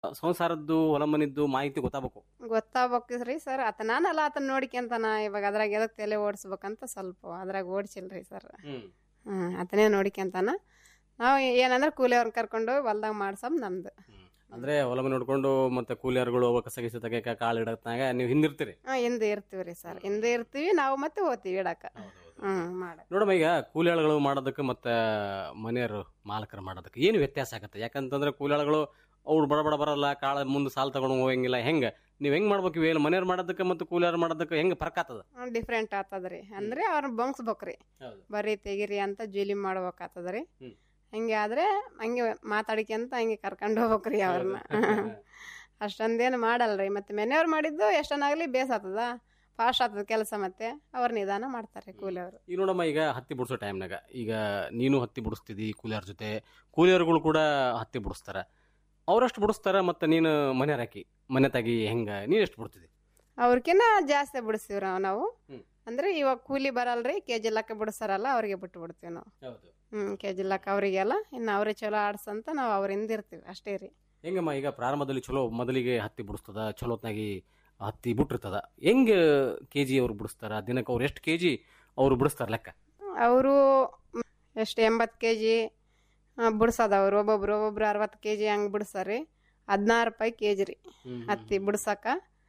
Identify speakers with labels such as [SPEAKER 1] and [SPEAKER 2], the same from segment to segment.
[SPEAKER 1] ಸಂಸಾರದ್ದು ಹೊಲ ಮನಿದ್ದು ಮಾಹಿತಿ ಗೊತ್ತಾಗಬೇಕು
[SPEAKER 2] ಗೊತ್ತಾಗ್ಬೇಕ್ರಿ ಸರ್ ಆತ ನಾನಲ್ಲ ಆತನ ನೋಡ್ಕೊಂತಾನ ಇವಾಗ ಅದ್ರಾಗ ಎದಕ್ ತಲೆ ಓಡಿಸ್ಬೇಕಂತ ಸ್ವಲ್ಪ ಅದ್ರಾಗ ಓಡಿಸಿಲ್ರಿ ಸರ್ ಹ್ಮ್ ಆತನೇ ನೋಡ್ಕೊಂತಾನ ನಾವು ಏನಂದ್ರೆ ಕೂಲಿಯವ್ರನ್ನ ಕರ್ಕೊಂಡು ಹೊಲ್ದಾಗ ಮಾಡ್ಸಮ್ ನಮ್ದು
[SPEAKER 1] ಅಂದ್ರೆ ಹೊಲ ಮನೆ ನೋಡ್ಕೊಂಡು ಮತ್ತೆ ಕೂಲಿಯರ್ಗಳು ಕಸ ಗಿಸ ತೆಗಿಯಕ ಕಾಳು ಇಡತ್ನಾಗ ನೀವು ಹಿಂದಿರ್ತೀರಿ
[SPEAKER 2] ಹಾ ಹಿಂದೆ ಇರ್ತೀವಿ ರೀ ಸರ್ ಹಿಂದೆ ಇರ್ತೀವಿ ನಾವು ಮತ್ತೆ ಹೋಗ್ತೀವಿ ಇಡಕ ಹ್ಮ್ ಮಾಡ
[SPEAKER 1] ನೋಡಮ್ಮ ಈಗ ಕೂಲಿಯಾಳುಗಳು ಮಾಡೋದಕ್ಕೆ ಮತ್ತೆ ಮನೆಯವರು ಮಾಲಕರು ಮಾಡೋದಕ್ಕೆ ಏನು ವ್ಯತ್ಯಾಸ ಆಗತ್ತೆ ಯಾಕಂತಂದ್ರೆ ಕೂಲಿಯಾಳುಗಳು ಅವ್ರು ಬಡ ಬಡ ಬರಲ್ಲ ಕಾಳ ಮುಂದೆ ಸಾಲ ತಗೊಂಡು ಹೋಗಂಗಿಲ್ಲ ಹೆಂಗ ನೀವ್ ಹೆಂಗ್ ಮಾಡ್ಬೇಕು ಇವೆಲ್ಲ ಮನೆಯವ್ರು ಮಾಡೋದಕ್ಕೆ ಮತ್ತೆ ಕೂಲಿಯವ್ರು ಮಾಡೋದಕ್ಕೆ ಹೆಂಗ್ ಫರ್ಕ್ ಆಗ್ತದ
[SPEAKER 2] ಡಿಫ್ರೆಂಟ್ ಆತದ್ರಿ ಅಂದ್ರೆ ಅವ್ರನ್ನ ಬೊಂಗ್ಸ್ಬೇಕ್ರಿ
[SPEAKER 1] ಹೌದು.
[SPEAKER 2] ಬರ್ರಿ ತೆಗಿರಿ ಅಂತ ಜೂಲಿ ಮಾಡ್ಬೇಕಾಗ್ತದ್ರಿ
[SPEAKER 1] ಹ್ಮ್.
[SPEAKER 2] ಹಂಗೆ ಆದ್ರೆ ಹಂಗೆ ಮಾತಾಡ್ಕೊಂತ ಹಂಗೆ ಕರ್ಕೊಂಡು ಹೋಗ್ಬೇಕ್ರಿ ಅವ್ರನ್ನ ಅಷ್ಟೊಂದೇನು ಮಾಡಲ್ರಿ ಮತ್ತೆ ಮನೆಯವ್ರು ಮಾಡಿದ್ದು ಎಷ್ಟನ್ನಾಗ್ಲಿ ಬೇಸ್ ಆತದ ಫಾಸ್ಟ್ ಆಗ್ತದ ಕೆಲಸ ಮತ್ತೆ ಅವ್ರ ನಿಧಾನ ಮಾಡ್ತಾರೆ ಕೂಲಿಯವರು
[SPEAKER 1] ಈಗ ನೋಡಮ್ಮ ಈಗ ಹತ್ತಿ ಬಿಡಿಸೋ ಟೈಮ್ನಾಗ ಈಗ ನೀನು ಹತ್ತಿ ಬಿಡಿಸ್ತಿದ್ದಿ ಕೂಲಿಯವ್ರ ಜೊತೆ ಕೂಲಿಯರ್ಗಳು ಕೂಡ ಹತ್ತಿ ಬಿಡಿಸ್ತಾರ ಅವ್ರಷ್ಟು ಬಿಡಿಸ್ತಾರ ಮತ್ತೆ ನೀನು ಮನೆ ಹಾಕಿ ಮನೆ ತಾಗಿ ಹೆಂಗ ನೀನ್ ಎಷ್ಟು ಬಿಡ್ತಿದ್ದಿ
[SPEAKER 2] ಅವ್ರಕಿನ್ನ ಜಾಸ್ತಿ ಬಿಡಿಸ್ತೀವಿ ನಾವು ನಾವು
[SPEAKER 1] ಹ್ಮ್.
[SPEAKER 2] ಅಂದ್ರೆ ಇವಾಗ ಕೂಲಿ ಬರಲ್ರಿ ಕೆ ಜಿ ಲೆಕ್ಕ ಬಿಡಿಸ್ತಾರಲ್ಲ ಅವ್ರಿಗೆ ಬಿಟ್ಟು ಬಿಡ್ತೀವಿ ನಾವು
[SPEAKER 1] ಹೌದು
[SPEAKER 2] ಹ್ಮ್ ಕೆ ಜಿ ಲೆಕ್ಕ ಅವರಿಗೆಲ್ಲ ಇನ್ನು ಅವರೇ ಚಲೋ ಆಡ್ಸಂತ ನಾವು ಅವ್ರಿಂದ ಇರ್ತೀವಿ ಅಷ್ಟೇ ರೀ
[SPEAKER 1] ಹೆಂಗಮ್ಮ ಈಗ ಪ್ರಾರಂಭದಲ್ಲಿ ಚಲೋ ಮೊದಲಿಗೆ ಹತ್ತಿ ಬಿಡಿಸ್ತದ ಚಲೋತ್ನಾಗಿ ಹತ್ತಿ ಬಿಟ್ಟಿರ್ತದ ಹೆಂಗ್ ಕೆ ಜಿ ಅವ್ರು ಬಿಡಿಸ್ತಾರ ದಿನಕ್ಕೆ ಅವ್ರು ಎಷ್ಟು ಕೆ ಜಿ ಅವ್ರು ಬಿಡಿಸ್ತಾರ ಲೆಕ್ಕ
[SPEAKER 2] ಅವರು ಎಷ್ಟು ಎಂಬತ್ತು ಕೆ ಜಿ ಬಿಡ್ಸೋದು ಅವ್ರು ಒಬ್ಬೊಬ್ರು ಒಬ್ಬೊಬ್ರು ಅರವತ್ತು ಕೆ ಜಿ ಹಂಗೆ ಬಿಡ್ಸಾರಿ ಹದಿನಾರು ರೂಪಾಯಿ ಕೆ ಜಿ ರೀ ಹತ್ತಿ ಬಿಡ್ಸಕ್ಕ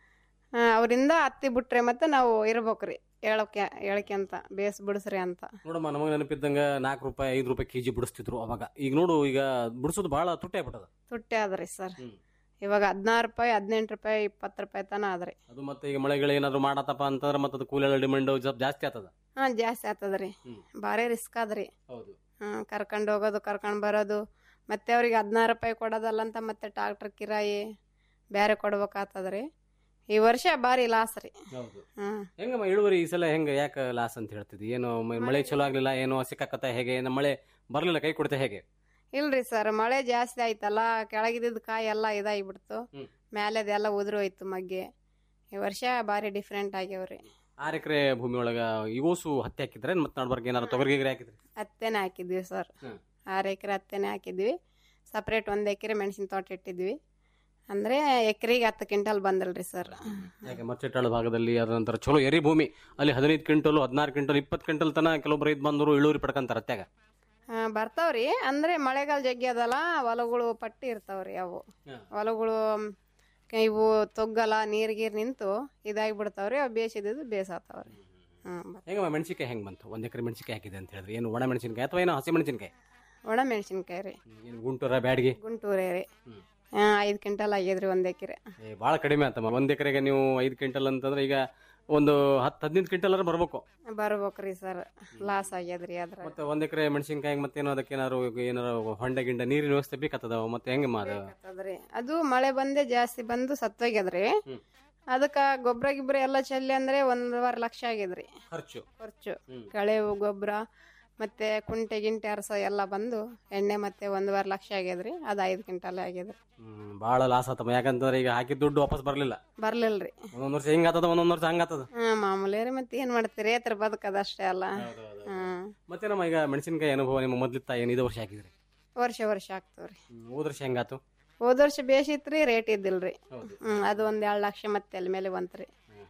[SPEAKER 2] ಅವರಿಂದ ಹತ್ತಿ ಬಿಟ್ರೆ ಮತ್ತೆ ನಾವು ಇರ್ಬೇಕ್ರಿ ಹೇಳಕ್ಕೆ ಹೇಳಕ್ಕೆ ಅಂತ ಬೇಸ್ ಬಿಡಿಸ್ರಿ ಅಂತ
[SPEAKER 1] ನೋಡಮ್ಮ ನಮಗೆ ನೆನಪಿದ್ದಂಗ ನಾಲ್ಕು ರೂಪಾಯಿ ಐದು ರೂಪಾಯಿ ಕೆ ಜಿ ಬಿಡಿಸ್ತಿದ್ರು ಅವಾಗ ಈಗ ನೋಡು ಈಗ ಬಿಡಿಸೋದು ಬಹಳ ತುಟ್ಟಿ ಆಗ್ಬಿಟ್ಟದ
[SPEAKER 2] ತುಟ್ಟಿ ಆದ್ರಿ ಸರ್ ಇವಾಗ ಹದಿನಾರು ರೂಪಾಯಿ ಹದಿನೆಂಟು ರೂಪಾಯಿ ಇಪ್ಪತ್ತು ರೂಪಾಯಿ ತನ ಆದ್ರಿ
[SPEAKER 1] ಅದು ಮತ್ತೆ ಈಗ ಮಳೆಗಳು ಏನಾದ್ರು ಮಾಡತ್ತಪ್ಪ ಅಂತಂದ್ರೆ ಮತ್ತೆ ಅದು ಕೂಲಿಗಳ ಡಿಮ್ಯಾಂಡ್ ಸ್ವಲ್ಪ ಜಾಸ್ತಿ ಆಗ್ತದ
[SPEAKER 2] ಹಾ ಜಾಸ್ತಿ ಆಗ್ತದ್ರಿ ಭಾರಿ ರಿಸ್ಕ್ ಆದ್ರಿ
[SPEAKER 1] ಹೌದು
[SPEAKER 2] ಹ್ಮ್ ಕರ್ಕೊಂಡು ಹೋಗೋದು ಕರ್ಕೊಂಡು ಬರೋದು ಮತ್ತೆ ಅವ್ರಿಗೆ ಹದಿನಾರು ರೂಪಾಯಿ ಕೊಡೋದಲ್ಲ ಅಂತ ಮತ್ತೆ ಟ್ರಾಕ್ಟರ್ ಕಿರಾಯಿ ಬೇರೆ ಕೊಡ್ಬೇಕಾಗ್ತದ್ರಿ ಈ ವರ್ಷ ಭಾರಿ ಲಾಸ್ ರೀ
[SPEAKER 1] ಹೌದು
[SPEAKER 2] ಹ್ಮ್
[SPEAKER 1] ಹೆಂಗಮ್ಮ ಇಳುವರಿ ಈ ಸಲ ಹೆಂಗ ಯಾಕೆ ಲಾಸ್ ಅಂತ ಹೇಳ್ತಿದ್ದಿ ಏನು ಮ- ಮಳೆ ಚಲೋ ಆಗ್ಲಿಲ್ಲ ಏನೋ ಸಿಕ್ಕಾಕತ್ತ ಹೇಗೆ ನಮ್ಮ ಮಳೆ ಬರ್ಲಿಲ್ಲ ಕೈ ಕೊಡ್ತಾ ಹೇಗೆ
[SPEAKER 2] ಇಲ್ರಿ ಸರ್ ಮಳೆ ಜಾಸ್ತಿ ಆಯ್ತಲ್ಲ ಕೆಳಗಿದ್ದ ಕಾಯಿ ಎಲ್ಲ ಇದಾಗಿಬಿಡ್ತು
[SPEAKER 1] ಹ್ಮ್.
[SPEAKER 2] ಮ್ಯಾಲೆದೆಲ್ಲ ಉದುರು ಹೋಯ್ತು ಮಗ್ಗೆ ಈ ವರ್ಷ ಭಾರಿ ಡಿಫ್ರೆಂಟ್ ಆಗ್ಯಾವ್ರಿ
[SPEAKER 1] ಆರು ಎಕರೆ ಭೂಮಿ ಒಳಗ ಇವಸು ಹತ್ತಿ ಹಾಕಿದ್ರೆ ಮತ್ತೆ ನಡ್ಬರ್ಗ ಏನಾರು ತೊಗರಿ ಗಿಗರಿ ಹಾಕಿದ್ರಿ
[SPEAKER 2] ಹತ್ತೆನೆ ಹಾಕಿದ್ವಿ ಸರ್
[SPEAKER 1] ಹ್ಮ್.
[SPEAKER 2] ಆರು ಎಕರೆ ಹತ್ತೆನೆ ಹಾಕಿದ್ವಿ ಸಪ್ರೇಟ್ ಒಂದು ಎಕರೆ ಮೆಣಸಿನ ತೋಟ ಇಟ್ಟಿದ್ವಿ ಅಂದ್ರೆ ಎಕರೆಗೆ ಹತ್ತು ಕ್ವಿಂಟಲ್ ಬಂದಲ್ರಿ ಸರ್
[SPEAKER 1] ಯಾಕೆ ಮರ್ಚೆಟ್ಟಾಳ ಭಾಗದಲ್ಲಿ ಅದ ನಂತರ ಚಲೋ ಎರಿ ಭೂಮಿ ಅಲ್ಲಿ ಹದಿನೈದು ಕ್ವಿಂಟಲ್ ಹದಿನಾರು ಕ್ವಿಂಟಲ್ ಇಪ್ಪತ್ತು ಕ್ವಿಂಟಲ್ ತನ ಕೆಲವೊಬ್ರು ರೈತ ಬಂದರು ಇಳುವರಿ ಪಡ್ಕಂತಾರ ಹತ್ಯಾಗ
[SPEAKER 2] ಹಾ, ಬರ್ತಾವ್ರಿ ಅಂದ್ರೆ ಮಳೆಗಾಲ ಜಗ್ಗಿ ಅದಲ್ಲ ಹೊಲಗಳು ಪಟ್ಟಿ ಇರ್ತಾವ್ರಿ ಅವು ಹೊಲಗಳು ಮ್, ಇವು ತೊಗ್ಗಲ್ಲ ನೀರ್ ಗೀರ್ ನಿಂತು ಇದಾಗಿ ಬಿಡ್ತಾವ್ರಿ ಅವು ಬೇಸಿದ್ದು ಬೇಸಾತಾವ್ರಿ ಹ್ಮ್ ಬರ್-
[SPEAKER 1] ಹೆಂಗಮ್ಮ ಮೆಣಸಿಕಾಯಿ ಹೆಂಗ್ ಬಂತು ಒಂದ್ ಎಕರೆ ಮೆಣಸಿಕಾಯಿ ಹಾಕಿದೆ ಅಂತ ಹೇಳಿದ್ರಿ ಏನು ಒಣ ಮೆಣಸಿನಕಾಯಿ ಅಥವಾ ಏನೋ ಹಸಿ ಮೆಣಸಿನಕಾಯಿ
[SPEAKER 2] ಒಣ ಮೆಣಸಿನ್ಕಾಯಿ ರೀ
[SPEAKER 1] ಏನು ಗುಂಟೂರ ಬ್ಯಾಡ್ಗಿ
[SPEAKER 2] ಗುಂಟೂರೇ ರೀ ಹಾ ಐದು ಕ್ವಿಂಟಲ್ ಆಗ್ಯದ್ರಿ ಒಂದ್ ಎಕರೆ
[SPEAKER 1] ಏ ಭಾಳ ಕಡಿಮೆ ಆತಮ್ಮ ಒಂದ್ ಎಕರೆಗೆ ನೀವು ಐದು ಕ್ವಿಂಟಲ್ ಅಂತಂದ್ರೆ ಈಗ ಒಂದು ಹತ್ತು ಹದಿನೈದು ಕ್ವಿಂಟಲ್ ಬರ್ಬೇಕು
[SPEAKER 2] ಬರ್ಬೇಕ್ರಿ ಸರ್ ಲಾಸ್ ಆಗ್ಯದ್ರಿ ಅದ್ರ
[SPEAKER 1] ಮತ್ತೆ ಒಂದ್ ಎಕರೆ ಮೆಣಸಿನಕಾಯಿ ಮತ್ತೇನೋ ಅದಕ್ಕೆ ಏನಾರು ಏನಾರು ಹೊಂಡ ಗಿಂಡ ನೀರಿನ ವ್ಯವಸ್ಥೆ ಬೇಕಾಗ್ತದ ಮತ್ತೆ ಹೆಂಗಮ್ಮ ಅದು
[SPEAKER 2] ಅದ್ರಿ ಅದು ಮಳೆ ಬಂದೆ ಜಾಸ್ತಿ ಬಂದು ಸತ್ತೋಗ್ಯದ್ರಿ ಅದಕ್ಕ ಗೊಬ್ಬರ ಗಿಬ್ರ ಎಲ್ಲ ಚೆಲ್ಲಿ ಅಂದ್ರೆ ಒಂದೂವರೆ ಲಕ್ಷ ಆಗ್ಯದ್ರಿ
[SPEAKER 1] ಖರ್ಚು
[SPEAKER 2] ಖರ್ಚು ಕಳೆವು ಗೊಬ್ಬರ ಮತ್ತೆ ಕುಂಟೆ ಗಿಂಟೆ ಅರಸ ಎಲ್ಲ ಬಂದು ಎಣ್ಣೆ ಮತ್ತೆ ಒಂದೂವರೆ ಲಕ್ಷ ಆಗ್ಯದ್ರಿ ಅದು ಐದು ಕ್ವಿಂಟಲ್ ಆಗ್ಯದ್ರಿ
[SPEAKER 1] ಹ್ಮ್ ಭಾಳ ಲಾಸ್ ಆತಮ್ಮ ಯಾಕಂತಂದ್ರೆ ಈಗ ಹಾಕಿದ ದುಡ್ಡು ವಾಪಸ್ ಬರ್ಲಿಲ್ಲ
[SPEAKER 2] ಬರ್ಲಿಲ್ರಿ
[SPEAKER 1] ಒಂದೊಂದ್ ವರ್ಷ ಹಿಂಗ್ ಆತದ ಒಂದೊಂದ್ ವರ್ಷ ಹಂಗಾತದ
[SPEAKER 2] ಹಾ ಮಾಮೂಲಿ ರೀ ಮತ್ತೆ ಏನ್ ಮಾಡ್ತೀರಿ ರೈತರ ಬದುಕದ ಅಷ್ಟೇ ಅಲ್ಲ ಹ್ಮ್
[SPEAKER 1] ಮತ್ತೆ ನಮ್ಮ ಈಗ ಮೆಣಸಿನಕಾಯಿ ಅನುಭವ ನಿಮ್ಮ ಮೊದ್ಲಿತ್ತ ಏನು ಇದು ವರ್ಷ ಹಾಕಿದ್ರಿ
[SPEAKER 2] ವರ್ಷ ವರ್ಷ ಆಗ್ತಾವ್ರಿ
[SPEAKER 1] ಹೋದ ವರ್ಷ ಹೆಂಗಾತು
[SPEAKER 2] ಹೋದ ವರ್ಷ ಬೇಸಿತ್ರಿ ರೇಟ್ ಇದ್ದಿಲ್ರಿ ಹ್ಮ್ ಅದು ಒಂದ್ ಎರಡ್ ಲಕ್ಷ ಮತ್ತೆ ಅಲ್ಲಿ ಮೇಲೆ ಬಂತ್ರಿ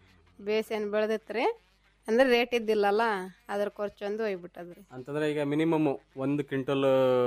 [SPEAKER 2] ಬೇಸ್ ಏನ್ ಬೆಳೆದಿತ್ರಿ ಅಂದ್ರೆ ರೇಟ್ ಇದ್ದಿಲ್ಲಲ್ಲ ಅದ್ರ ಖರ್ಚು ಒಂದು ಹೋಗ್ಬಿಟ್ಟದ್ರಿ
[SPEAKER 1] ಅಂತಂದ್ರೆ ಈಗ ಮಿನಿಮಮ್ ಒಂದು ಕ್ವಿಂಟಲ್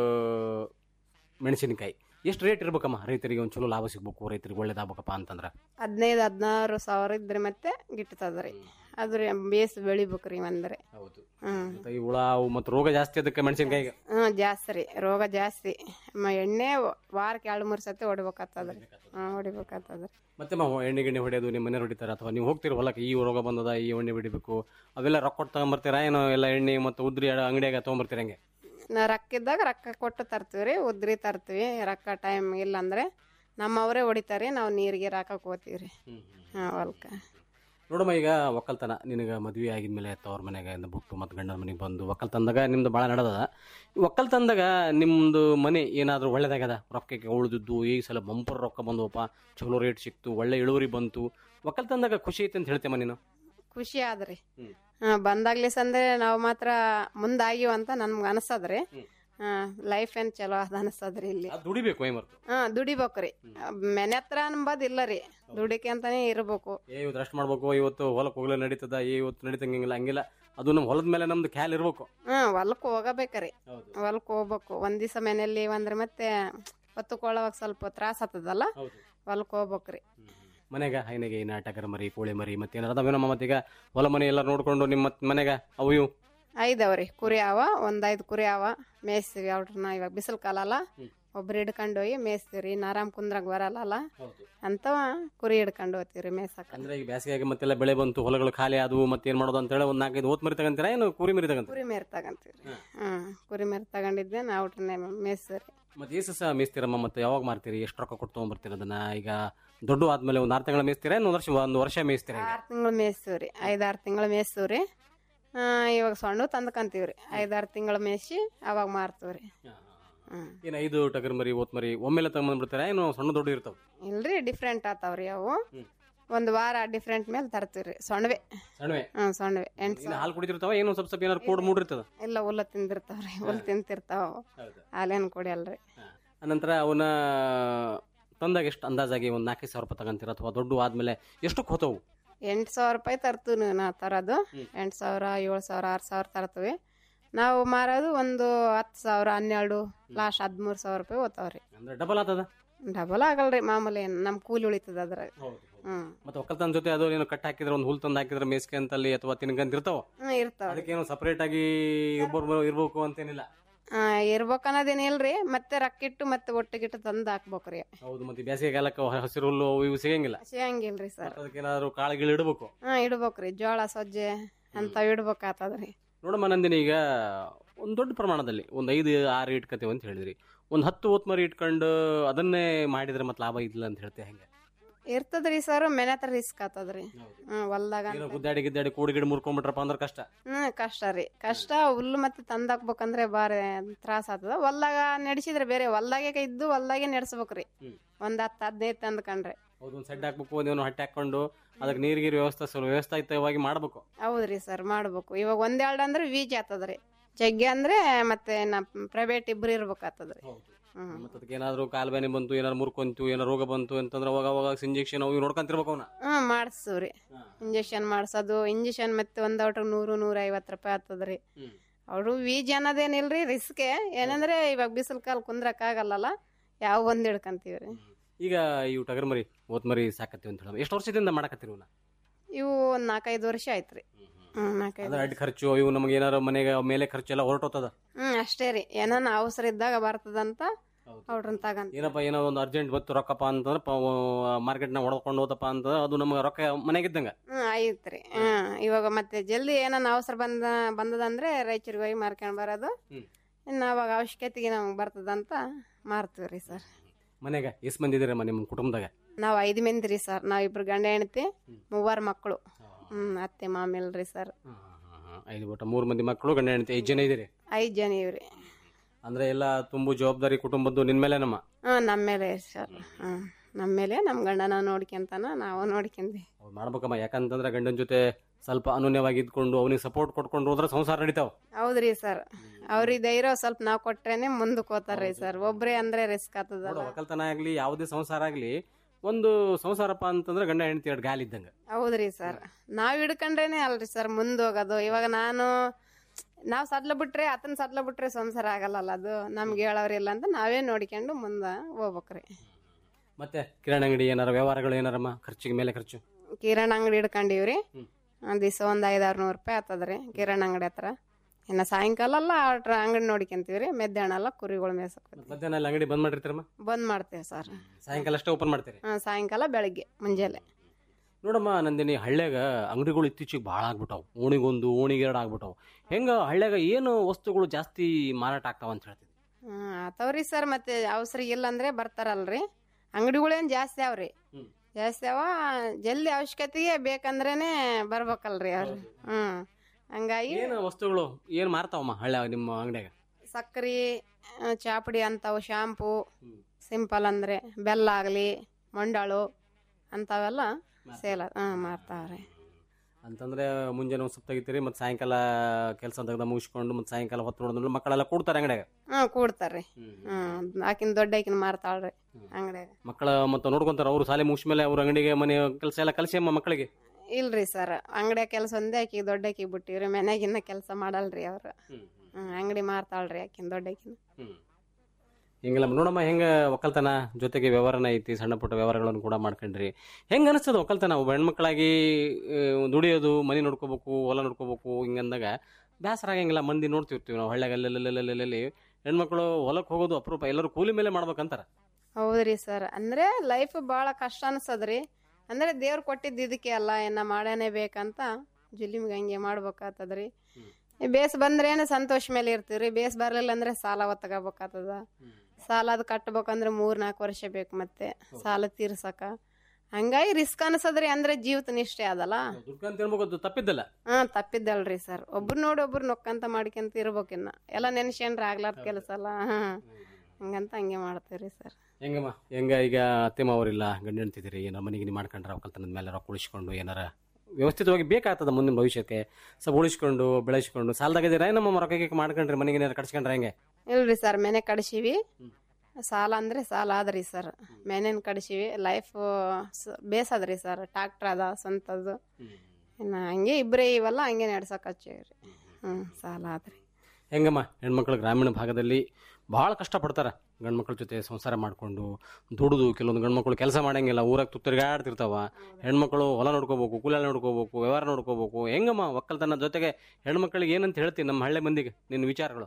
[SPEAKER 1] ಮೆಣಸಿನಕಾಯಿ ಎಷ್ಟು ರೇಟ್ ಇರ್ಬೇಕಮ್ಮ ರೈತರಿಗೆ ಒಂದು ಚಲೋ ಲಾಭ ಸಿಗ್ಬೇಕು ರೈತರಿಗೆ ಒಳ್ಳೇದಾಗಬೇಕಪ್ಪ ಅಂತಂದ್ರೆ
[SPEAKER 2] ಹದಿನೈದು ಹದಿನಾರು ಸಾವಿರ ಇದ್ರೆ ಮತ್ತೆ ಗಿಟ್ಟತದ್ರಿ ಅದ್ರ ಬೇಸ್ ಬೆಳಿಬೇಕ್ರಿ ಒಂದ್ರೆ
[SPEAKER 1] ಹೌದು
[SPEAKER 2] ಹ್ಮ್
[SPEAKER 1] ಮತ್ತೆ ಈ ಹುಳ ಅವು ಮತ್ತು ರೋಗ ಜಾಸ್ತಿ ಅದಕ್ಕೆ ಮೆಣಸಿನಕಾಯಿಗೆ
[SPEAKER 2] ಹ್ಮ್ ಜಾಸ್ತಿ ರೀ ರೋಗ ಜಾಸ್ತಿ ಮ- ಎಣ್ಣೆ ವಾರಕ್ಕೆ ಎರಡು ಮೂರು ಸತಿ ಹೊಡಿಬೇಕಾಗ್ತದ್ರಿ ಹ್ಮ್ ಹೊಡಿಬೇಕಾಗ್ತದ್ರಿ
[SPEAKER 1] ಮತ್ತೆ ಮ ಎಣ್ಣೆ ಗಿಣ್ಣೆ ಹೊಡೆಯೋದು ನಿಮ್ಮ ಮನೆ ಹೊಡಿತಾರೆ ಅಥವಾ ನೀವು ಹೋಗ್ತೀರಿ ಹೊಲಕ್ಕೆ ಈ ರೋಗ ಬಂದದ ಈ ಎಣ್ಣೆ ಹೊಡಿಬೇಕು ಅವೆಲ್ಲ ರೊಕ್ಕ ಕೊಟ್ಟು ತಗೊಂಬರ್ತೀರಾ ಏನೋ ಎಲ್ಲ ಎಣ್ಣೆ ಮತ್ತು ಉದ್ರಿ ಅಂಗಡಿಯಾಗ ತೊಗೊಂಬರ್ತೀರ ಹೆಂಗೆ
[SPEAKER 2] ನಾ ರೊಕ್ಕ ಇದ್ದಾಗ ರೊಕ್ಕ ಕೊಟ್ಟು ತರ್ತೀವಿ ರೀ ಉದ್ರಿ ತರ್ತೀವಿ ರೊಕ್ಕ ಟೈಮ್ ಇಲ್ಲ ಅಂದ್ರೆ ನಮ್ಮವರೇ ಹೊಡಿತಾರೆ ನಾವು ನೀರಿಗೆ ಹಾಕಕ್ ಹೋಗ್ತೀವಿ ರೀ ಹಾಂ ಹೊಲ್ಕ
[SPEAKER 1] ನೋಡಮ್ಮ ಈಗ ಒಕ್ಕಲ್ತನ ನಿನಗೆ ಮದುವೆ ಆಗಿದ್ಮೇಲೆ ತವ್ರ ಮನೆಗೆ ಬಿಟ್ಟು ಮತ್ತು ಗಂಡನ ಮನೆಗೆ ಬಂದು ಒಕ್ಕಲ್ತನದಾಗ ನಿಮ್ದು ಭಾಳ ನಡೆದದ ಈ ಒಕ್ಕಲ್ತನದಾಗ ನಿಮ್ದು ಮನೆ ಏನಾದರೂ ಒಳ್ಳೇದಾಗ್ಯದ ರೊಕ್ಕಕ್ಕೆ ಉಳಿದಿದ್ದು ಈ ಸಲ ಬಂಪರ್ ರೊಕ್ಕ ಬಂದವಪ್ಪ ಚಲೋ ರೇಟ್ ಸಿಕ್ತು ಒಳ್ಳೆ ಇಳುವರಿ ಬಂತು ಒಕ್ಕಲ್ತನದಾಗ ಖುಷಿ ಐತೆ ಅಂತ ಹೇಳ್ತೇಮ್ಮ ನೀನು
[SPEAKER 2] ಖುಷಿ ಆದ್ರಿ ಹಾ ಬಂದಾಗ್ಲಿ ಸಂದ್ರೆ ನಾವು ಮಾತ್ರ ಮುಂದಾಗಿವ ಅಂತ ನನ್ಗೆ ಅನ್ಸದ್ರಿ ಹಾ ಲೈಫ್ ಏನ್ ಚಲೋ ಅದ ಅನಸ್ತದ್ರಿ ಇಲ್ಲಿ
[SPEAKER 1] ಅದು ದುಡಿಬೇಕು ವೈಮರ್ತು
[SPEAKER 2] ಹಾ ದುಡಿಬೇಕ್ರಿ ಮನೆ ಹತ್ರ ಅನ್ಬದ್ ಇಲ್ಲರಿ ದುಡಿಕೆ ಅಂತಾನೆ ಇರ್ಬೇಕು
[SPEAKER 1] ಏ ಇವತ್ತು ರೆಸ್ಟ್ ಮಾಡ್ಬೇಕು ಇವತ್ತು ಹೊಲಕ್ಕೆ ಹೋಗ್ಲೇ ನಡೀತದ ಏ ಇವತ್ತು ನಡೀತಂಗಿಲ್ಲ ಹಂಗಿಲ್ಲ ಅದು ನಮ್ಮ ಹೊಲದ ಮೇಲೆ ನಮ್ದು ಖ್ಯಾಲ್ ಇರ್ಬೇಕು
[SPEAKER 2] ಹ್ಮ್ ಹೊಲಕ್ ಹೋಗಬೇಕ್ರಿ
[SPEAKER 1] ಹೌದು
[SPEAKER 2] ಹೊಲಕ್ ಹೋಗ್ಬೇಕು ಒಂದ್ ದಿವಸ ಮನೆಯಲ್ಲಿ ಒಂದ್ರೆ ಮತ್ತೆ ಹೊತ್ತುಕೊಳ್ಳೋವಾಗ ಸ್ವಲ್ಪ ತ್ರಾಸ ಆಗ್ತದಲ್ಲ
[SPEAKER 1] ಹೌದು
[SPEAKER 2] ಹೊಲಕ್ ಹೋಗ್ಬೇಕ್ರಿ
[SPEAKER 1] ಮನೆಗ ಹೈನೆಗೆ ಈ ನಾಟಕರ ಮರಿ ಕೋಳಿ ಮರಿ ಮತ್ತೆ ಏನಾರ ಅದಾವೇನಮ್ಮ ಮತ್ತೀಗ ಹೊಲ ಮನೆ ಎಲ್ಲ ನೋಡ್ಕೊಂಡು ನಿಮ್ಮ ಮತ್ ಮನೆಗ ಅವು ಇವು
[SPEAKER 2] ಐದವ್ರಿ ಕುರಿ ಅವ ಒಂದ್ ಐದ್ ಕುರಿ ಅವ ಮೇಯ್ಸ್ತೀವಿ ಅವ್ರನ್ನ ಇವಾಗ ಬಿಸಿಲು ಕಾಲ ಅಲ್ಲ
[SPEAKER 1] ಹ್ಮ್.
[SPEAKER 2] ಒಬ್ರು ಹಿಡ್ಕೊಂಡು ಹೋಗಿ ಮೇಯ್ಸ್ತೀವ್ರಿ ಇನ್ನು ಆರಾಮ್ ಕುಂದ್ರಾಗ ಬರಲ್ಲ
[SPEAKER 1] ಹೌದು
[SPEAKER 2] ಅಂತವ ಕುರಿ ಹಿಡ್ಕೊಂಡು ಹೋಗ್ತೀವ್ರಿ ಮೇಯ್ಸಕ
[SPEAKER 1] ಅಂದ್ರೆ ಈಗ ಬೇಸಿಗೆಯಾಗಿ ಮತ್ತೆಲ್ಲ ಬೆಳೆ ಬಂತು ಹೊಲಗಳು ಖಾಲಿ ಆದವು ಮತ್ತೆ ಏನ್ ಮಾಡೋದು ಅಂತ ಹೇಳಿ ಒಂದ್ ನಾಲ್ಕೈದು ಓತ್ ಮರಿ ತಗಂತೀರಾ ಏನು ಕುರಿ ಮರಿ ತಗಂತೀರಾ
[SPEAKER 2] ಕುರಿ ಮೇರ್ ತಗಂತೀವ್ರಿ ಹ್ಮ್ ಕುರಿ ಮೇರ್ ತಗೊಂಡಿದ್ದೆ ನಾವು ಅವ್ರನ್ನೇ ಮೇಯ್ಸ್ತೀವ್ರಿ
[SPEAKER 1] ಮತ್ತೆ ಎಷ್ಟು ಸಹ ಮೇಯ್ಸ್ತೀರಮ್ಮ ಮತ್ತೆ ಯಾವಾಗ ಮಾರ್ತೀರಿ ಎಷ್ಟು ರೊಕ್ಕ ಕೊಟ್ಟು ತೊಗೊಂಬರ್ತೀರ ಅದನ್ನ ಈಗ ದೊಡ್ಡ ಆದ್ಮೇಲೆ ಒಂದು ಆರು ತಿಂಗಳ ಮೇಯ್ಸ್ತೀರಾ ಏನು ಒಂದು ವರ್ಷ ಒಂದು ವರ್ಷ ಮೇಯ್ಸ್ತೀರಾ ಈಗ?
[SPEAKER 2] ಆರು ತಿಂಗಳು ಮೇಯ್ಸ್ತೀವ್ರಿ ಐದಾರು ತಿಂಗಳು ಮೇಯ್ಸ್ತೀವ್ರಿ ಆ, ಇವಾಗ ಸಣ್ಣ ತಂದ್ಕಂತೀವ್ರಿ ಐದಾರು ತಿಂಗಳು ಮೇಯ್ಸಿ ಅವಾಗ ಮಾರ್ತೀವ್ರಿ ಹ್ಮ್
[SPEAKER 1] ಏನು ಐದು ಟಗರ್ ಮರಿ ಓತ್ ಮರಿ ಒಮ್ಮೆಲೆ ತಗೊಂಡ್ಬಿಡ್ತೀರಾ ಏನು ಸಣ್ಣ ದೊಡ್ಡ ಇರ್ತಾವ
[SPEAKER 2] ಇಲ್ರಿ ಡಿಫ್ರೆಂಟ್ ಆತಾವ್ರಿ ಅವು
[SPEAKER 1] ಹ್ಮ್.
[SPEAKER 2] ಒಂದು ವಾರ ಡಿಫ್ರೆಂಟ್ ಮೇಲೆ ತರ್ತೀವ್ರಿ ಸಣ್ಣವೆ
[SPEAKER 1] ಸಣ್ಣವೆ
[SPEAKER 2] ಹ್ಮ್ ಸಣ್ಣವೆ ಎಂಟು
[SPEAKER 1] ಇನ್ನು ಹಾಲು ಕುಡಿತಿರ್ತಾವ ಏನು ಸ್ವಲ್ಪ ಸ್ವಲ್ಪ ಏನಾರು ಕೋಡ್ ಮೂಡಿರ್ತದ
[SPEAKER 2] ಇಲ್ಲ ಹುಲ್ಲ ತಿಂದಿರ್ತಾವ್ರಿ ಹುಲ್ ತಿಂತಿರ್ತಾವ ಅವು. ಹಾಲೇನ್ ಕುಡಿಯಲ್ರಿ
[SPEAKER 1] ಅನಂತರ ಅವನ್ನ ತಂದಾಗ ಎಷ್ಟು ಅಂದಾಜಾಗಿ ಒಂದು ನಾಲ್ಕೈದು ಸಾವಿರ ರೂಪಾಯಿ ತಗೊಂತೀರ ಅಥವಾ ದೊಡ್ಡ ಆದ್ಮೇಲೆ ಎಷ್ಟಕ್ಕೆ ಹೋತವು
[SPEAKER 2] ಎಂಟು ಸಾವಿರ ರೂಪಾಯಿ ತರ್ತೀವಿ ನಾ ತರೋದು
[SPEAKER 1] ಹ್ಮ್.
[SPEAKER 2] ಎಂಟು ಸಾವಿರ ಏಳು ಸಾವಿರ ಆರು ಸಾವಿರ ತರ್ತೀವಿ ನಾವು ಮಾರೋದು ಒಂದು ಹತ್ತು ಸಾವಿರ ಹನ್ನೆರಡು ಲಾಸ್ಟ್ ಹದಿಮೂರು ಸಾವಿರ ರೂಪಾಯಿ ಹೋಗ್ತಾವ್ರಿ
[SPEAKER 1] ಅಂದ್ರೆ ಡಬಲ್ ಆತದ
[SPEAKER 2] ಡಬಲ್ ಆಗಲ್ರಿ ಮಾಮೂಲಿ ಏನ್ ನಮ್ ಕೂಲಿ ಉಳಿತದ ಅದ್ರಾಗ ಹ್ಮ್
[SPEAKER 1] ಮತ್ತೆ ಒಕ್ಕಲ್ತನ ಜೊತೆ ಅದು ಏನೋ ಕಟ್ ಹಾಕಿದ್ರೆ ಒಂದು ಹುಲ್ ತಂದು ಹಾಕಿದ್ರೆ ಮೇಸ್ಕೆ ಅಂತಲ್ಲಿ ಅಥವಾ ತಿನ್ಕಂತ ಇರ್ತಾವ
[SPEAKER 2] ಹ್ಮ್ ಇರ್ತಾವ್ರಿ
[SPEAKER 1] ಅದಕ್ಕೇನು ಸಪರೇಟ್ ಆಗಿ ಇರ್ಬೋದು ಇರ್ಬೇಕು ಅಂತೇನಿಲ್ಲ
[SPEAKER 2] ಆ, ಇರ್ಬೇಕ್ ಅನ್ನೋದೇನಿಲ್ರಿ ಮತ್ತೆ ರಕ್ಕಿಟ್ಟು ಮತ್ತೆ ಒಟ್ಟಿಗಿಟ್ಟು ತಂದು ಹಾಕ್ಬೇಕ್ರಿ
[SPEAKER 1] ಹೌದು ಮತ್ತೆ ಬೇಸಿಗೆ ಕಾಲಕ್ಕೆ ಹಸಿರು ಹುಲ್ಲು ಅವು ಇವು ಸಿಗಂಗಿಲ್ಲ
[SPEAKER 2] ಸಿಗಂಗಿಲ್ರಿ ಸರ್
[SPEAKER 1] ಮತ್ತೆ ಅದಕ್ಕೇನಾದ್ರು ಕಾಳುಗಳು ಇಡಬೇಕು
[SPEAKER 2] ಹಾ ಇಡ್ಬೇಕ್ರಿ ಜೋಳ ಸಜ್ಜೆ ಅಂತ ಇಡ್ಬೇಕಾಗ್ತದ್ರಿ
[SPEAKER 1] ನೋಡಮ್ಮ ನಂದಿನಿ ಈಗ ಒಂದು ದೊಡ್ಡ ಪ್ರಮಾಣದಲ್ಲಿ ಒಂದು ಐದು ಆರು ಇಟ್ಕತೇವೆ ಅಂತ ಹೇಳಿದ್ರಿ ಒಂದು ಹತ್ತು ಹೊತ್ತು ಮರಿ ಇಟ್ಕೊಂಡು ಅದನ್ನೇ ಮಾಡಿದ್ರೆ ಮತ್ತೆ ಲಾಭ ಇಲ್ಲ ಅಂತ ಹೇಳ್ತೆ ಹೆಂಗೆ
[SPEAKER 2] ಇರ್ತದ್ರಿ ಸರ್ ಮನೆ ಹತ್ರ ರಿಸ್ಕ್ ಆಗ್ತದ್ರಿ ಹ್ಮ್ ಹೊಲ್ದಾಗ
[SPEAKER 1] ಏನೋ ಗುದ್ದಾಡಿ ಗಿದ್ದಾಡಿ ಕೂಡಿ ಗಿಡ ಮುರ್ಕೊಂಡ್ಬಿಟ್ರಪ್ಪ ಅಂದ್ರೆ ಕಷ್ಟ
[SPEAKER 2] ಹ್ಮ್ ಕಷ್ಟ ರೀ ಕಷ್ಟ ಹುಲ್ಲು ಮತ್ತೆ ತಂದ್ ಹಾಕ್ಬೇಕಂದ್ರೆ ಬಾರಿ ತ್ರಾಸ ಆಗ್ತದ ಹೊಲ್ದಾಗ ನಡೆಸಿದ್ರೆ ಬೇರೆ ಹೊಲ್ದಾಗೆ ಇದ್ದು ಹೊಲ್ದಾಗೆ ನಡೆಸ್ಬೇಕ್ರಿ
[SPEAKER 1] ಹ್ಮ್.
[SPEAKER 2] ಒಂದ್ ಹತ್ತು ಹದಿನೈದು ತಂದ್ಕಂಡ್ರೆ
[SPEAKER 1] ಹೌದು ಒಂದು ಸೆಡ್ ಹಾಕ್ಬೇಕು ಅದೇನೋ ಹಟ್ಟೆ ಹಾಕೊಂಡು ಅದಕ್ಕೆ ನೀರಿಗೀರು ವ್ಯವಸ್ಥೆ ಸ್ವಲ್ಪ ವ್ಯವಸ್ಥಿತವಾಗಿ ಮಾಡಬೇಕು
[SPEAKER 2] ಹೌದ್ರಿ ಸರ್ ಮಾಡ್ಬೇಕು ಇವಾಗ ಒಂದೆರಡು ಅಂದ್ರೆ ವೀಜ್ ಆಗ್ತದ್ರಿ ಜಗ್ಗೆ ಅಂದ್ರೆ ಮತ್ತೆ ನಾ ಪ್ರೈವೇಟ್ ಇಬ್ರು ಇರ್ಬೇಕಾಗ್ತದ್ರಿ ಹ್ಮ್
[SPEAKER 1] ಮತ್ತೆ ಅದಕ್ಕೆ ಏನಾದ್ರು ಕಾಲು ಬೇನೆ ಬಂತು ಏನಾರು ಮುರ್ಕೊಂತು ಏನಾರು ರೋಗ ಬಂತು ಅಂತಂದ್ರೆ ಅವಾಗ ಅವಾಗ ಇಂಜೆಕ್ಷನ್ ಅವು ಇವು ನೋಡ್ಕೊಂತಿರ್ಬೇಕು ಅವನ್ನ
[SPEAKER 2] ಹ್ಮ್ ಮಾಡಿಸ್ತೀವ್ರಿ ಇಂಜೆಕ್ಷನ್ ಮಾಡ್ಸೋದು ಇಂಜೆಕ್ಷನ್ ಮತ್ತೆ ಒಂದ್ ಔಟ್ರ್ ನೂರು ನೂರ ಐವತ್ತು ರೂಪಾಯಿ ಆಗ್ತದ್ರಿ ಅವರು ವೀಜ್ ಅನ್ನೋದೇನಿಲ್ರಿ ರಿಸ್ಕೆ ಏನಂದ್ರೆ ಇವಾಗ ಬಿಸಿಲು ಕಾಲ ಕುಂದ್ರಕ್ ಆಗಲ್ಲಲ್ಲ ಯಾವ ಒಂದ್ ಹಿಡ್ಕಂತೀವ್ರಿ
[SPEAKER 1] ಈಗ ಇವು ಟಗರ್ ಮರಿ ಓತ್ ಮರಿ ಸಾಕತ್ತೀವಿ ಅಂತ ಹೇಳಿದ್ರೆ ಎಷ್ಟು ವರ್ಷದಿಂದ ಮಾಡಕತ್ತೀರಿ ಇವನ್ನ
[SPEAKER 2] ಇವು ಒಂದ್ ನಾಲ್ಕೈದು ವರ್ಷ ಆಯ್ತ್ರಿ ಹ್ಮ್ ನಾಲ್ಕೈದು
[SPEAKER 1] ಅಂದ್ರೆ ಅಡ್ಡಿ ಖರ್ಚು ಇವು ನಮಗೆ ಏನಾರು ಮನೆಗೆ ಮೇಲೆ ಖರ್ಚು ಎಲ್ಲ ಹೊರಟೋತದ
[SPEAKER 2] ಹ್ಮ್ ಅಷ್ಟೇ ರೀ ಏನಾನ ಅವಸರ ಇದ್ದಾಗ ಬರ್ತದಂತ ಅವ್ರನ್ನ ತಗಂತ
[SPEAKER 1] ಏನಪ್ಪ ಏನೋ ಒಂದು ಅರ್ಜೆಂಟ್ ಬತ್ತು ರೊಕ್ಕಪ್ಪ ಅಂತಂದ್ರೆ ಮಾರ್ಕೆಟ್ನಾಗ ಹೊಡ್ಕೊಂಡು ಹೋದಪ್ಪ ಅಂತಂದ್ರೆ ಅದು ನಮಗೆ ರೊಕ್ಕ ಮನೆಗಿದ್ದಂಗ
[SPEAKER 2] ಹ್ಮ್ ಐತ್ರಿ ಹ್ಮ್ ಇವಾಗ ಮತ್ತೆ ಜಲ್ದಿ ಏನಾನ ಅವಸರ ಬಂದ ಬಂದದಂದ್ರೆ ರಾಯಚೂರಿಗೆ ಹೋಗಿ ಮಾರ್ಕೊಂಡ್ ಬರೋದು
[SPEAKER 1] ಹ್ಮ್.
[SPEAKER 2] ಇನ್ನು ಅವಾಗ ಅವಶ್ಯಕತೆಗೆ ನಮ್ಗೆ ಬರ್ತದಂತ ಮಾರ್ತೀವ್ರಿ ಸರ್
[SPEAKER 1] ಮನೆಗೆ ಎಷ್ಟು ಮಂದಿ ಇದೀರಮ್ಮ ನಿಮ್ಮ ಕುಟುಂಬದಾಗ
[SPEAKER 2] ನಾವ್ ಐದು ಮಂದಿ ರೀ ಸರ್ ನಾವ್ ಇಬ್ರು ಗಂಡ ಹೆಂಡತಿ ಮೂವರು ಮಕ್ಕಳು ಹ್ಮ್ ಅತ್ತೆ ಮಾಮಿಲ್ರಿ ಸರ್
[SPEAKER 1] ಐದು ಬಿಟ್ಟು ಮೂರು ಮಂದಿ ಮಕ್ಕಳು ಗಂಡ ಹೆಂಡತಿ ಐದು ಜನ ಇದ್ದೀರಿ
[SPEAKER 2] ಐದ್ ಜನ ಇವ್ರಿ
[SPEAKER 1] ಅಂದ್ರೆ ಎಲ್ಲ ತುಂಬು ಜವಾಬ್ದಾರಿ ಕುಟುಂಬದ್ದು ನಿನ್ ಮೇಲೆ ನಮ್ಮ
[SPEAKER 2] ಹ್ಮ್ ನಮ್ಮ ಮೇಲೆ ಸರ್ ಹ್ಮ್ ನಮ್ಮ ಮೇಲೆ ನಮ್ಮ ಗಂಡನ ನೋಡ್ಕೊಂತಾನ ನಾವು ನೋಡ್ಕೊಂಡ್ವಿ
[SPEAKER 1] ಅವ್ರು ಮಾಡ್ಬೇಕಮ್ಮ ಯಾಕಂತಂದ್ರೆ ಗಂಡನ ಜೊತೆ ಸ್ವಲ್ಪ ಅನನ್ಯವಾಗಿ ಇದ್ಕೊಂಡು ಅವನಿಗೆ ಸಪೋರ್ಟ್ ಕೊಟ್ಕೊಂಡು ಹೋದ್ರೆ ಸಂಸಾರ ನಡೀತಾವ
[SPEAKER 2] ಹೌದ್ರಿ ಸರ್ ಅವ್ರಿಗೆ ಧೈರ್ಯ ಸ್ವಲ್ಪ ನಾವ್ ಕೊಟ್ರೇನೆ ಮುಂದಕ್ಕೆ ಹೋತಾರ್ರಿ ಸರ್ ಒಬ್ರೇ ಅಂದ್ರೆ ರಿಸ್ಕ್
[SPEAKER 1] ನೋಡು
[SPEAKER 2] ಆಗ್ತದಲ್ಲ
[SPEAKER 1] ಒಕ್ಕಲ್ತನ ಆಗ್ಲಿ ಯಾವುದೇ ಸಂಸಾರ ಆಗ್ಲಿ ಒಂದು ಸಂಸಾರಪ್ಪ ಅಂತಂದ್ರೆ ಗಂಡ ಹೆಂಡತಿ ಎರಡು ಗಾಲಿ ಇದ್ದಂಗ
[SPEAKER 2] ಹೌದ್ರಿ ಸರ್ ನಾವ್ ಹಿಡ್ಕೊಂಡ್ರೇನೆ ಅಲ್ರಿ ಸರ್ ಮುಂದ್ ಹೋಗೋದು ಇವಾಗ ನಾನು ನಾವ್ ಸಡ್ಲ ಬಿಟ್ರೆ ಆತನ ಸಡ್ಲ ಬಿಟ್ರೆ ಸಂಸಾರ ಆಗಲ್ಲಲ್ಲ ಅದು ನಮ್ಗೆ ಹೇಳೋರಿಲ್ಲ ಅಂತ ನಾವೇ ನೋಡ್ಕೊಂಡು ಮುಂದ ಹೋಗ್ಬೇಕ್ರಿ
[SPEAKER 1] ಮತ್ತೆ ಕಿರಾಣಿ ಅಂಗಡಿ ಏನಾರ ವ್ಯವಹಾರಗಳು ಏನಾರಮ್ಮ ಖರ್ಚಿಗೆ ಮೇಲೆ ಖರ್ಚು
[SPEAKER 2] ಕಿರಾಣಿ ಅಂಗಡಿ ಹಿಡ್ಕೊಂಡಿವ್ರಿ
[SPEAKER 1] ಹ್ಮ್.
[SPEAKER 2] ದಿವಸ ಒಂದ್ ಐದಾರು ನೂರು ರೂಪಾಯಿ ಆಗ್ತದ್ರಿ ಕಿರಾಣಿ ಅಂಗಡಿ ಹತ್ರ ಇನ್ನ ಸಾಯಂಕಾಲ ಎಲ್ಲ ಅಟ್ರ ಅಂಗಡಿ ನೋಡ್ಕೊಂತೀವ್ರಿ ಮಧ್ಯಾಹ್ನ ಎಲ್ಲ ಕುರಿಗಳು ಮೇಸಕ್
[SPEAKER 1] ಮತ್ತ್ ಮಧ್ಯಾಹ್ನ ಅಲ್ಲಿ ಅಂಗಡಿ ಬಂದ್ ಮಾಡಿರ್ತೀರಮ್ಮ
[SPEAKER 2] ಬಂದ್ ಮಾಡ್ತೇವೆ ಸರ್
[SPEAKER 1] ಸಾಯಂಕಾಲ ಅಷ್ಟೇ ಓಪನ್ ಮಾಡ್ತೀರಿ
[SPEAKER 2] ಸಾಯಂಕಾಲ ಬೆಳಿಗ್ಗೆ ಮುಂಜಾನೆ
[SPEAKER 1] ನೋಡಮ್ಮ ನಂದಿನಿ ಹಳ್ಳ್ಯಾಗ ಅಂಗಡಿಗಳು ಇತ್ತೀಚೆಗೆ ಭಾಳ ಆಗ್ಬಿಟ್ಟವು ಓಣಿಗೊಂದು ಓಣಿಗೆ ಎರಡು ಆಗ್ಬಿಟ್ಟವು ಹೆಂಗ ಹಳ್ಳ್ಯಾಗ ಏನು ವಸ್ತುಗಳು ಜಾಸ್ತಿ ಮಾರಾಟ ಆಗ್ತಾವ ಅಂತ ಹೇಳ್ತಿದ್ವಿ
[SPEAKER 2] ಹ್ಮ್ ಆತವ್ರಿ ಸರ್ ಮತ್ತೆ ಅವಸರ ಇಲ್ಲ ಅಂದ್ರೆ ಬರ್ತಾರಲ್ರಿ ಅಂಗಡಿಗಳೇನ್ ಜಾಸ್ತಿ ಅವ್ರಿ
[SPEAKER 1] ಹ್ಮ್.
[SPEAKER 2] ಜಾಸ್ತಿ ಅವ ಜಲ್ದಿ ಅವಶ್ಯಕತೆಗೆ ಬೇಕಂದ್ರೇನೆ ಬರ್ಬೇಕಲ್ರಿ ಅವ್ರು ಹ್ಮ್ ಹಂಗಾಗಿ
[SPEAKER 1] ಏನು ವಸ್ತುಗಳು ಏನು ಮಾರ್ತಾವಮ್ಮ ಹಳ್ಳ್ಯಾಗ ನಿಮ್ಮ ಅಂಗಡಿಯಾಗ
[SPEAKER 2] ಸಕ್ರಿ ಆ, ಚಾಪುಡಿ ಅಂತಾವು ಶಾಂಪೂ
[SPEAKER 1] ಹ್ಮ್.
[SPEAKER 2] ಸಿಂಪಲ್ ಅಂದ್ರೆ ಬೆಲ್ಲ ಆಗಲಿ ಮಂಡಾಳು ಅಂಥವೆಲ್ಲ ಸೇಲ್ ಹ್ಮ್ ಮಾರ್ತಾವ್ರಿ
[SPEAKER 1] ಅಂತಂದ್ರೆ ಮುಂಜಾನೆ ಒಂದು ಸ್ವಲ್ಪ ತೆಗಿತೀರಿ ಮತ್ತೆ ಸಾಯಂಕಾಲ ಕೆಲಸ ತೆಗ್ದ ಮುಗಿಸ್ಕೊಂಡು ಮತ್ತೆ ಸಾಯಂಕಾಲ ಹೊತ್ತು ನೋಡಿದ್ರೆ ಮಕ್ಕಳೆಲ್ಲ ಕೂಡ್ತಾರೆ ಅಂಗಡಿಯಾಗ
[SPEAKER 2] ಹ್ಞೂ ಕೂಡ್ತಾರ್ರಿ ಹ್ಞೂ ಆಕಿನ ದೊಡ್ಡ ಆಕಿನ ಮಾರ್ತಾಳ್ರಿ ಅಂಗಡ್ಯಾಗ
[SPEAKER 1] ಮಕ್ಕಳ ಮತ್ತೆ ನೋಡ್ಕೊಂತಾರ ಅವರು ಶಾಲೆ ಮುಗಿಸ್ಮೇಲೆ ಅವ್ರ ಅಂಗಡಿಗೆ ಮನೆ ಕೆಲಸ ಎಲ್ಲ ಕಲಿಸಿ ಅಮ್ಮ ಮಕ್ಕಳಿಗೆ
[SPEAKER 2] ಇಲ್ರಿ ಸರ್ ಅಂಗಡಿಯಾಗ ಕೆಲಸ ಒಂದೇ ಆಕಿಗೆ ದೊಡ್ಡ ಆಕಿಗೆ ಬಿಟ್ಟಿವ್ರಿ ಮನ್ಯಾಗಿನ್ನ ಕೆಲಸ ಮಾಡಲ್ರಿ ಅವ್ರು ಹ್ಞೂ ಅಂಗಡಿ ಮಾರ್ತಾಳ್ರಿ ಆಕಿನ ದೊಡ್ಡ ಆಕಿನ
[SPEAKER 1] ಹಿಂಗೆಲ್ಲ ನೋಡಮ್ಮ ಹೆಂಗ ಒಕ್ಕಲ್ತನ ಜೊತೆಗೆ ವ್ಯವಹಾರನ ಐತಿ ಸಣ್ಣ ಪುಟ್ಟ ವ್ಯವಹಾರಗಳನ್ನು ಕೂಡ ಮಾಡ್ಕೊಂಡ್ರಿ ಹೆಂಗ ಅನಿಸ್ತದ ಒಕ್ಕಲ್ತನ ಒಬ್ಬ ಹೆಣ್ಮಕ್ಳಾಗಿ ಆ, ದುಡಿಯೋದು ಮನೆ ನೋಡ್ಕೋಬೇಕು ಹೊಲ ನೋಡ್ಕೋಬೇಕು ಹಿಂಗಂದಾಗ ಬೇಸರ ಆಗಂಗಿಲ್ಲ ಮಂದಿ ನೋಡ್ತಿರ್ತೀವಿ ನಾವು ಹಳ್ಳ್ಯಾಗ ಅಲ್ಲೆಲ್ಲೆಲ್ಲೆಲ್ಲೆಲ್ಲಿ ಹೆಣ್ಮಕ್ಳು ಹೊಲಕ್ಕೆ ಹೋಗೋದು ಅಪರೂಪ ಎಲ್ಲರೂ ಕೂಲಿ ಮೇಲೆ ಮಾಡ್ಬೇಕಂತಾರ
[SPEAKER 2] ಹೌದ್ರಿ ಸರ್ ಅಂದ್ರೆ ಲೈಫ್ ಭಾಳ ಕಷ್ಟ ಅನ್ಸದ್ರಿ ಅಂದ್ರೆ ದೇವ್ರು ಕೊಟ್ಟಿದ್ದು ಇದಕ್ಕೆ ಅಲ್ಲ ಏನ ಮಾಡೇನೆ ಬೇಕಂತ ಜುಲಿಮ್ಗೆ ಹಂಗೆ ಮಾಡ್ಬೇಕಾಗ್ತದ್ರಿ ಬೇಸ್ ಬಂದ್ರೇನು ಸಂತೋಷ ಮೇಲೆ ಇರ್ತೀವ್ರಿ ಬೇಸ್ ಬರ್ಲಿಲ್ಲ ಅಂದ್ರೆ ಸಾಲ ಒತ್ತಗೋಬೇಕಾಗ್ತದ ಸಾಲ ಅದು ಕಟ್ಬೇಕಂದ್ರೆ ಮೂರ್ ನಾಲ್ಕು ವರ್ಷ ಬೇಕು ಮತ್ತೆ ಸಾಲ ತೀರ್ಸಕ ಹಂಗಾಗಿ ರಿಸ್ಕ್ ಅನ್ಸದ್ರಿ ಅಂದ್ರೆ ಜೀವಿತ ನಿಷ್ಠೆ ಅದಲ್ಲ
[SPEAKER 1] ದುಡ್ಕಂತ ತಿನ್ಬೇಕು ಅದು ತಪ್ಪಿದ್ದಲ್ಲ
[SPEAKER 2] ಹಾ ತಪ್ಪಿದ್ದಲ್ರಿ ಸರ್ ಒಬ್ರು ನೋಡಿ ಒಬ್ರು ನೊಕ್ಕಂತ ಮಾಡ್ಕೊಂತ ಇರ್ಬೇಕಿನ್ನ ಎಲ್ಲ ನೆನ್ಸ್ಕೊಂಡ್ರೆ ಆಗ್ಲಾರ್ದ ಕೆಲಸ ಅಲ್ಲ ಹಾ ಹಂಗಂತ ಹಂಗೆ ಮಾಡ್ತೀವ್ರಿ ಸರ್
[SPEAKER 1] ಹೆಂಗಮ್ಮ ಹೆಂಗ ಈಗ ಅತ್ತೆ ಮಾವರಿಲ್ಲ ಗಂಡ ಹೆಣ್ತಿದ್ದೀರಿ ಏನೋ ಮನೆಗೆ ನೀವು ಮಾಡ್ಕೊಂಡ್ರೆ ಒಕ್ಕಲ್ತನದ ಮೇಲೆ ರೊಕ್ಕ ಉಳಿಸ್ಕೊಂಡು ಏನಾರ ವ್ಯವಸ್ಥಿತವಾಗಿ ಬೇಕಾಗ್ತದ ಮುಂದಿನ ಭವಿಷ್ಯಕ್ಕೆ ಸ್ವಲ್ಪ ಉಳಿಸ್ಕೊಂಡು ಬೆಳೆಸ್ಕೊಂಡು ಸಾಲದಾಗಿದ್ದೀರಾ ನಮ್ಮ ರೊಕ್ಕ ಗಿಕ್ಕ ಮಾಡ್ಕೊಂಡ್ರಿ ಮನೆಗೆ ಏನಾರು ಕಟ್ಸ್ಕೊಂಡ್ರೆ ಹೆಂಗೆ
[SPEAKER 2] ಇಲ್ರಿ ಸರ್ ಮನೆ ಕಡಿಸಿವಿ ಸಾಲ ಅಂದ್ರೆ ಸಾಲ ಆದ್ರಿ ಸರ್ ಮನೇನ್ ಕಡಿಸಿವಿ ಲೈಫ್ ಬೇಸದ್ರಿ ಸರ್ ಟ್ರಾಕ್ಟರ್ ಅದ ಸ್ವಂತದ್ದು ಇನ್ನು ಹಂಗೆ ಇಬ್ಬರೇ ಇವಲ್ಲ ಹಂಗೆ ನಡ್ಸಕ್ ಹಚ್ಚೇವ್ರಿ ಹ್ಞೂ ಸಾಲ ಆದ್ರಿ
[SPEAKER 1] ಹೆಂಗಮ್ಮ ಹೆಣ್ಮಕ್ಳು ಗ್ರಾಮೀಣ ಭಾಗದಲ್ಲಿ ಭಾಳ ಕಷ್ಟಪಡ್ತಾರೆ ಗಂಡ್ಮಕ್ಳ ಜೊತೆ ಸಂಸಾರ ಮಾಡಿಕೊಂಡು ದುಡಿದು ಕೆಲವೊಂದು ಗಂಡ್ಮಕ್ಳು ಕೆಲಸ ಮಾಡಂಗಿಲ್ಲ ಊರಾಗ ತುತ್ತರಿಗಾಡ್ತಿರ್ತಾವ ಹೆಣ್ಮಕ್ಳು ಹೊಲ ನೋಡ್ಕೋಬೇಕು ಕೂಲ ನೋಡ್ಕೋಬೇಕು ವ್ಯವಹಾರ ನೋಡ್ಕೋಬೇಕು ಹೆಂಗಮ್ಮ ಒಕ್ಕಲ್ತನ ಜೊತೆಗೆ ಹೆಣ್ಮಕ್ಳಿಗೆ ಏನಂತ ಹೇಳ್ತೀನಿ ನಮ್ಮ ಹಳ್ಳಿ ಮಂದಿಗೆ ನಿನ್ನ ವಿಚಾರಗಳು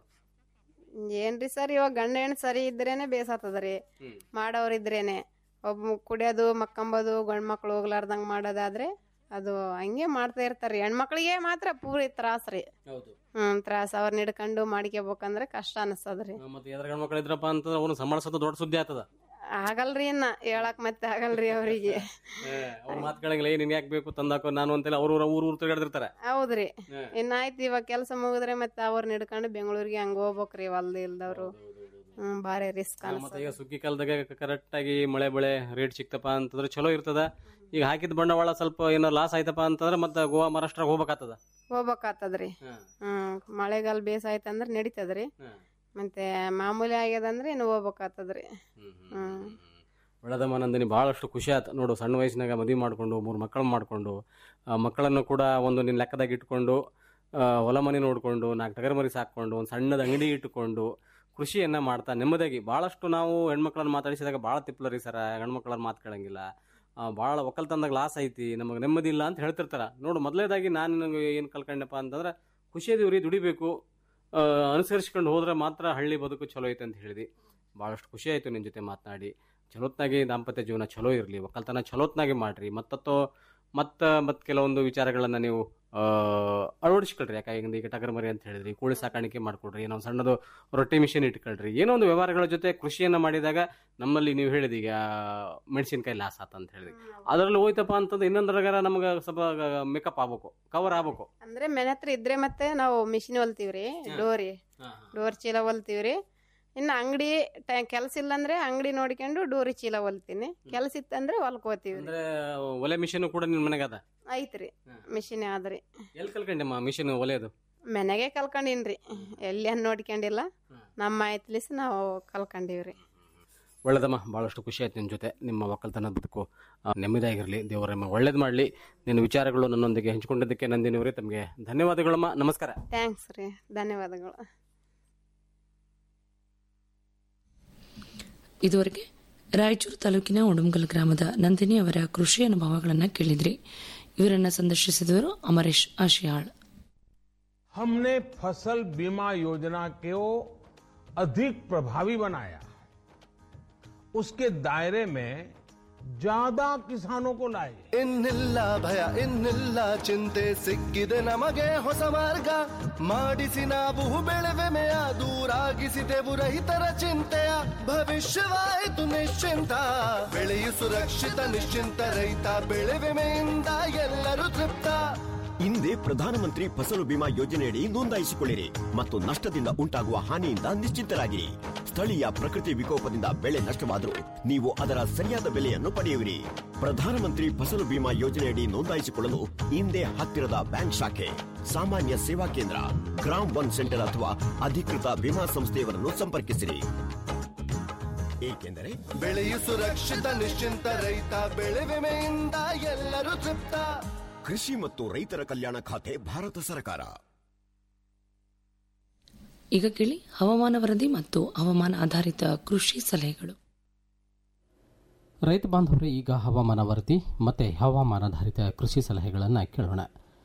[SPEAKER 2] ಏನ್ರಿ ಸರ್ ಇವಾಗ ಗಂಡ ಹೆಣ್ಣು ಸರಿ ಇದ್ರೇನೆ ಬೇಸಾತದ್ರಿ ಮಾಡೋರ್ ಇದ್ರೇನೆ ಒಬ್ಬ ಕುಡಿಯೋದು ಮಕ್ಕಂಬೋದು ಗಂಡ್ ಮಕ್ಳು ಹೋಗ್ಲಾರ್ದಂಗ್ ಮಾಡೋದಾದ್ರೆ ಅದು ಹಂಗೆ ಮಾಡ್ತಾ ಇರ್ತಾರ್ರಿ ಹೆಣ್ಮಕ್ಳಿಗೆ ಮಾತ್ರ ಪೂರಿ ತ್ರಾಸ್ರಿ
[SPEAKER 1] ಹೌದು
[SPEAKER 2] ಹ್ಮ್ ತ್ರಾಸ ಅವ್ರನ್ನ ಹಿಡ್ಕೊಂಡು ಮಾಡ್ಕೋಬೇಕಂದ್ರೆ ಕಷ್ಟ ಅನಸ್ತದ್ರಿ
[SPEAKER 1] ಮತ್ತೆ ಎದ್ರ ಗಂಡ್ಮಕ್ಳು ಇದ್ರಪ್ಪ ಅಂತಂದ್ರೆ ಅವ್ನು ಸಂಭಾಳಿಸೋದು ದೊಡ್ಡ ಸುದ್ದಿ ಆಗ್ತದ
[SPEAKER 2] ಆಗಲ್ರಿ ಇನ್ನ ಹೇಳಕ್ ಮತ್ತೆ ಆಗಲ್ರಿ ಅವರಿಗೆ
[SPEAKER 1] ಅವ್ರ ಮಾತು ಕೇಳಂಗಿಲ್ಲ ಏನ್ ಯಾಕೆ ಬೇಕು ತಂದಾಕೋ ನಾನು ಅಂತೆಲ್ಲ ಅವ್ರ ಊರು ಊರು ತಿರುಗಾಡ್ತಿರ್ತಾರೆ
[SPEAKER 2] ಹೌದ್ರಿ ಇನ್ನಾಯ್ತು ಇವಾಗ ಕೆಲಸ ಮುಗಿದ್ರೆ ಮತ್ತೆ ಅವ್ರನ್ನ ಹಿಡ್ಕೊಂಡು ಬೆಂಗಳೂರಿಗೆ ಹಂಗ ಹೋಗ್ಬೇಕ್ರಿ ಹೊಲ್ದ ಇಲ್ದವ್ರು ಹ್ಮ್ ಭಾರಿ ರಿಸ್ಕ್
[SPEAKER 1] ಮತ್ತೆ ಈಗ ಸುಗ್ಗಿ ಕಾಲದಾಗ ಕರೆಕ್ಟ್ ಆಗಿ ಮಳೆ ಬೆಳೆ ರೇಟ್ ಸಿಕ್ತಪ್ಪ ಅಂತಂದ್ರೆ ಚಲೋ ಇರ್ತದ ಈಗ ಹಾಕಿದ ಬಂಡವಾಳ ಸ್ವಲ್ಪ ಏನೋ ಲಾಸ್ ಆಯ್ತಪ್ಪ ಅಂತಂದ್ರೆ ಮತ್ತೆ ಗೋವಾ ಮಹಾರಾಷ್ಟ್ರ ಹೋಗ್ಬೇಕಾಗ್ತದ
[SPEAKER 2] ಹೋಗ್ಬೇಕಾಗ್ತದ್ರಿ ಹ್ಮ್ ಮಳೆಗಾಲ ಬೇಸಾಯ್ತಂದ್ರ ನಡೀತದ್ರಿ ಮತ್ತೆ ಮಾಮೂಲಿ ಆಗ್ಯದಂದ್ರೆ ಇನ್ನು ಹೋಗ್ಬೇಕಾಗ್ತದ್ರಿ ಹ್ಮ್
[SPEAKER 1] ಒಳ್ಳೆದಮ್ಮ ನಂದಿನಿ ಭಾಳಷ್ಟು ಖುಷಿ ಆಯ್ತು ನೋಡು ಸಣ್ಣ ವಯಸ್ಸಿನಾಗ ಮದುವೆ ಮಾಡಿಕೊಂಡು ಮೂರು ಮಕ್ಕಳು ಮಾಡಿಕೊಂಡು ಮಕ್ಕಳನ್ನು ಕೂಡ ಒಂದು ನಿನ್ನ ಲೆಕ್ಕದಾಗ ಇಟ್ಕೊಂಡು ಆ, ಹೊಲ ಮನೆ ನೋಡಿಕೊಂಡು ನಾಲ್ಕು ಟಗರ್ ಮರಿ ಸಾಕೊಂಡು ಒಂದು ಸಣ್ಣದ ಅಂಗಡಿ ಇಟ್ಟುಕೊಂಡು ಕೃಷಿಯನ್ನು ಮಾಡ್ತಾ ನೆಮ್ಮದಿಯಾಗಿ ಭಾಳಷ್ಟು ನಾವು ಹೆಣ್ಮಕ್ಳನ್ನ ಮಾತಾಡಿಸಿದಾಗ ಭಾಳ ತಿಪ್ಪಲರಿ ಸರ ಹೆಣ್ಮಕ್ಳನ್ನ ಮಾತು ಕೇಳಂಗಿಲ್ಲ ಭಾಳ ಒಕ್ಕಲ್ತನದಾಗ ಲಾಸ್ ಐತಿ ನಮಗೆ ನೆಮ್ಮದಿ ಇಲ್ಲ ಅಂತ ಹೇಳ್ತಿರ್ತಾರ ನೋಡು ಮೊದಲೇದಾಗಿ ನಾನು ನಿನಗೆ ಏನು ಕಲ್ಕೊಂಡಪ್ಪ ಅಂತಂದ್ರೆ ಖುಷಿ ಅದೀವ್ರಿ ದುಡಿಬೇಕು ಆ, ಅನುಸರಿಸ್ಕೊಂಡು ಹೋದ್ರೆ ಮಾತ್ರ ಹಳ್ಳಿ ಬದುಕು ಚಲೋ ಐತೆ ಅಂತ ಹೇಳಿದಿ ಭಾಳಷ್ಟು ಖುಷಿ ಆಯಿತು ನಿನ್ನ ಜೊತೆ ಮಾತನಾಡಿ ಚಲೋತ್ನಾಗಿ ದಾಂಪತ್ಯ ಜೀವನ ಚಲೋ ಇರಲಿ ಒಕ್ಕಲ್ತನ ಚಲೋತ್ನಾಗಿ ಮಾಡ್ರಿ ಮತ್ತತ್ತೋ ಮತ್ತು ಮತ್ತು ಕೆಲವೊಂದು ವಿಚಾರಗಳನ್ನು ನೀವು ಆ, ಅಳವಡಿಸ್ಕೊಳ್ರಿ ಯಾಕಂದ್ರೆ ಈಗ ಟಗರ್ ಮರಿ ಅಂತ ಹೇಳಿದ್ರಿ ಕೋಳಿ ಸಾಕಾಣಿಕೆ ಮಾಡ್ಕೊಡ್ರಿ ಏನೋ ಒಂದ್ ಸಣ್ಣದು ರೊಟ್ಟಿ ಮಿಷಿನ್ ಇಟ್ಕೊಳ್ರಿ ಏನೋ ಒಂದು ವ್ಯವಹಾರಗಳ ಜೊತೆ ಕೃಷಿಯನ್ನು ಮಾಡಿದಾಗ ನಮ್ಮಲ್ಲಿ ನೀವು ಹೇಳಿದ ಈಗ ಮೆಣಸಿನ್ಕಾಯಿ ಲಾಸ್ ಆತ ಅಂತ ಹೇಳಿದ್ರಿ ಅದರಲ್ಲಿ ಹೋಯ್ತಪ್ಪ ಅಂತಂದ್ರೆ ಇನ್ನೊಂದ್ರಾಗಾರ ನಮ್ಗೆ ಸ್ವಲ್ಪ ಮೇಕಪ್ ಆಗ್ಬೇಕು ಕವರ್ ಆಗ್ಬೇಕು
[SPEAKER 2] ಅಂದ್ರೆ ಮನೆ ಹತ್ರ ಇದ್ರೆ ಮತ್ತೆ ನಾವು ಮಿಷಿನ್ ಹೊಲ್ತೀವ್ರಿ ಡೋರಿ ಡೋರ್ ಚೀಲ ಹೊಲ್ತೀವ್ರಿ ಇನ್ನು ಅಂಗಡಿ ಕೆಲಸ ಇಲ್ಲಂದ್ರೆ ಅಂಗಡಿ ನೋಡ್ಕೊಂಡು ಡೋರಿ ಚೀಲ ಹೊಲ್ತೀನಿ ಕೆಲಸ ಇತ್ತಂದ್ರೆ ಹೊಲ್ಕೋತೀವ್ರಿ
[SPEAKER 1] ಅಂದ್ರೆ ಒಲೆ ಮಿಷಿನ್ ಕೂಡ ನಿನ್ನ ಮನೆಗೆ ಅದ
[SPEAKER 2] ಐತ್ರಿ ಮಿಷಿನ್ ಆದ್ರಿ
[SPEAKER 1] ಎಲ್ಲಿ ಕಲ್ಕೊಂಡಮ್ಮ ಮಿಷಿನ್ ಒಲೆಯದು
[SPEAKER 2] ಮನೆಗೆ ಕಲ್ಕೊಂಡಿನ್ರಿ ಎಲ್ಲಿ ಅನ್ ನೋಡ್ಕೊಂಡಿಲ್ಲ ನಮ್ಮ ಆಯ್ತಲಿಸಿ ನಾವು ಕಲ್ಕೊಂಡಿವ್ರಿ
[SPEAKER 1] ಒಳ್ಳೆದಮ್ಮ ಭಾಳಷ್ಟು ಖುಷಿ ಆಯ್ತು ನಿಮ್ಮ ಜೊತೆ ನಿಮ್ಮ ಒಕ್ಕಲ್ತನದ ಬದುಕು ಆ, ನೆಮ್ಮದಿಯಾಗಿರಲಿ ದೇವರ ನಿಮ್ಮ ಒಳ್ಳೇದು ಮಾಡಲಿ ನಿನ್ನ ವಿಚಾರಗಳು ನನ್ನೊಂದಿಗೆ ಹಂಚಿಕೊಂಡಿದ್ದಕ್ಕೆ ನಂದಿನಿಯವರೇ ತಮಗೆ ಧನ್ಯವಾದಗಳಮ್ಮ ನಮಸ್ಕಾರ
[SPEAKER 2] ಥ್ಯಾಂಕ್ಸ್ ರೀ ಧನ್ಯವಾದಗಳು
[SPEAKER 3] ಇದುವರೆಗೆ ರಾಯಚೂರು ತಾಲೂಕಿನ ಉಡುಮಗಲ್ ಗ್ರಾಮದ ನಂದಿನಿ ಅವರ ಕೃಷಿ ಅನುಭವಗಳನ್ನು ಕೇಳಿದ್ರಿ ಇವರನ್ನ ಸಂದರ್ಶಿಸಿದವರು ಅಮರೇಶ್ ಆಶಿಯಾಳ್
[SPEAKER 4] हमने फसल बीमा योजना को अधिक प्रभावी बनाया उसके दायरे में ज्यादा किसानों को लाए
[SPEAKER 5] ಇನ್ನಿಲ್ಲ ಭಯ ಇನ್ನಿಲ್ಲ ಚಿಂತೆ ಸಿಕ್ಕಿದೆ ನಮಗೆ ಹೊಸ ಮಾರ್ಗ ಮಾಡಿಸಿ ನಾವು ಬೆಳೆವೆಮೆಯ ದೂರಾಗಿಸಿದೆವು ರೈತರ ಚಿಂತೆಯ ಭವಿಷ್ಯವಾಯಿತು ನಿಶ್ಚಿಂತ ಬೆಳೆಯು ಸುರಕ್ಷಿತ ನಿಶ್ಚಿಂತ ರೈತ ಬೆಳೆ ವಿಮೆಯಿಂದ ಎಲ್ಲರೂ ತೃಪ್ತ
[SPEAKER 6] ಹಿಂದೆ ಪ್ರಧಾನಮಂತ್ರಿ ಫಸಲು ಬಿಮಾ ಯೋಜನೆಯಡಿ ನೋಂದಾಯಿಸಿಕೊಳ್ಳಿರಿ ಮತ್ತು ನಷ್ಟದಿಂದ ಉಂಟಾಗುವ ಹಾನಿಯಿಂದ ನಿಶ್ಚಿಂತರಾಗಿರಿ ಸ್ಥಳೀಯ ಪ್ರಕೃತಿ ವಿಕೋಪದಿಂದ ಬೆಳೆ ನಷ್ಟವಾದರೂ ನೀವು ಅದರ ಸರಿಯಾದ ಬೆಲೆಯನ್ನು ಪಡೆಯುವಿರಿ ಪ್ರಧಾನಮಂತ್ರಿ ಫಸಲು ಬಿಮಾ ಯೋಜನೆಯಡಿ ನೋಂದಾಯಿಸಿಕೊಳ್ಳಲು ಹಿಂದೆ ಹತ್ತಿರದ ಬ್ಯಾಂಕ್ ಶಾಖೆ ಸಾಮಾನ್ಯ ಸೇವಾ ಕೇಂದ್ರ ಗ್ರಾಮ್ ಒನ್ ಸೆಂಟರ್ ಅಥವಾ ಅಧಿಕೃತ ವಿಮಾ ಸಂಸ್ಥೆಯವರನ್ನು ಸಂಪರ್ಕಿಸಿರಿ ಏಕೆಂದರೆ
[SPEAKER 5] ಬೆಳೆಯು ಸುರಕ್ಷಿತ ನಿಶ್ಚಿಂತ ರೈತ ಬೆಳೆ ವಿಮೆಯಿಂದ ಎಲ್ಲರೂ ತೃಪ್ತ
[SPEAKER 6] ಕೃಷಿ ಮತ್ತು ರೈತರ ಕಲ್ಯಾಣ ಖಾತೆ ಭಾರತ ಸರ್ಕಾರ
[SPEAKER 3] ಈಗ ಕೇಳಿ ಹವಾಮಾನ ವರದಿ ಮತ್ತು ಹವಾಮಾನ ಆಧಾರಿತ ಕೃಷಿ ಸಲಹೆಗಳು
[SPEAKER 1] ರೈತ ಬಾಂಧವರೇ ಈಗ ಹವಾಮಾನ ವರದಿ ಮತ್ತು ಹವಾಮಾನಾಧಾರಿತ ಕೃಷಿ ಸಲಹೆಗಳನ್ನು ಕೇಳೋಣ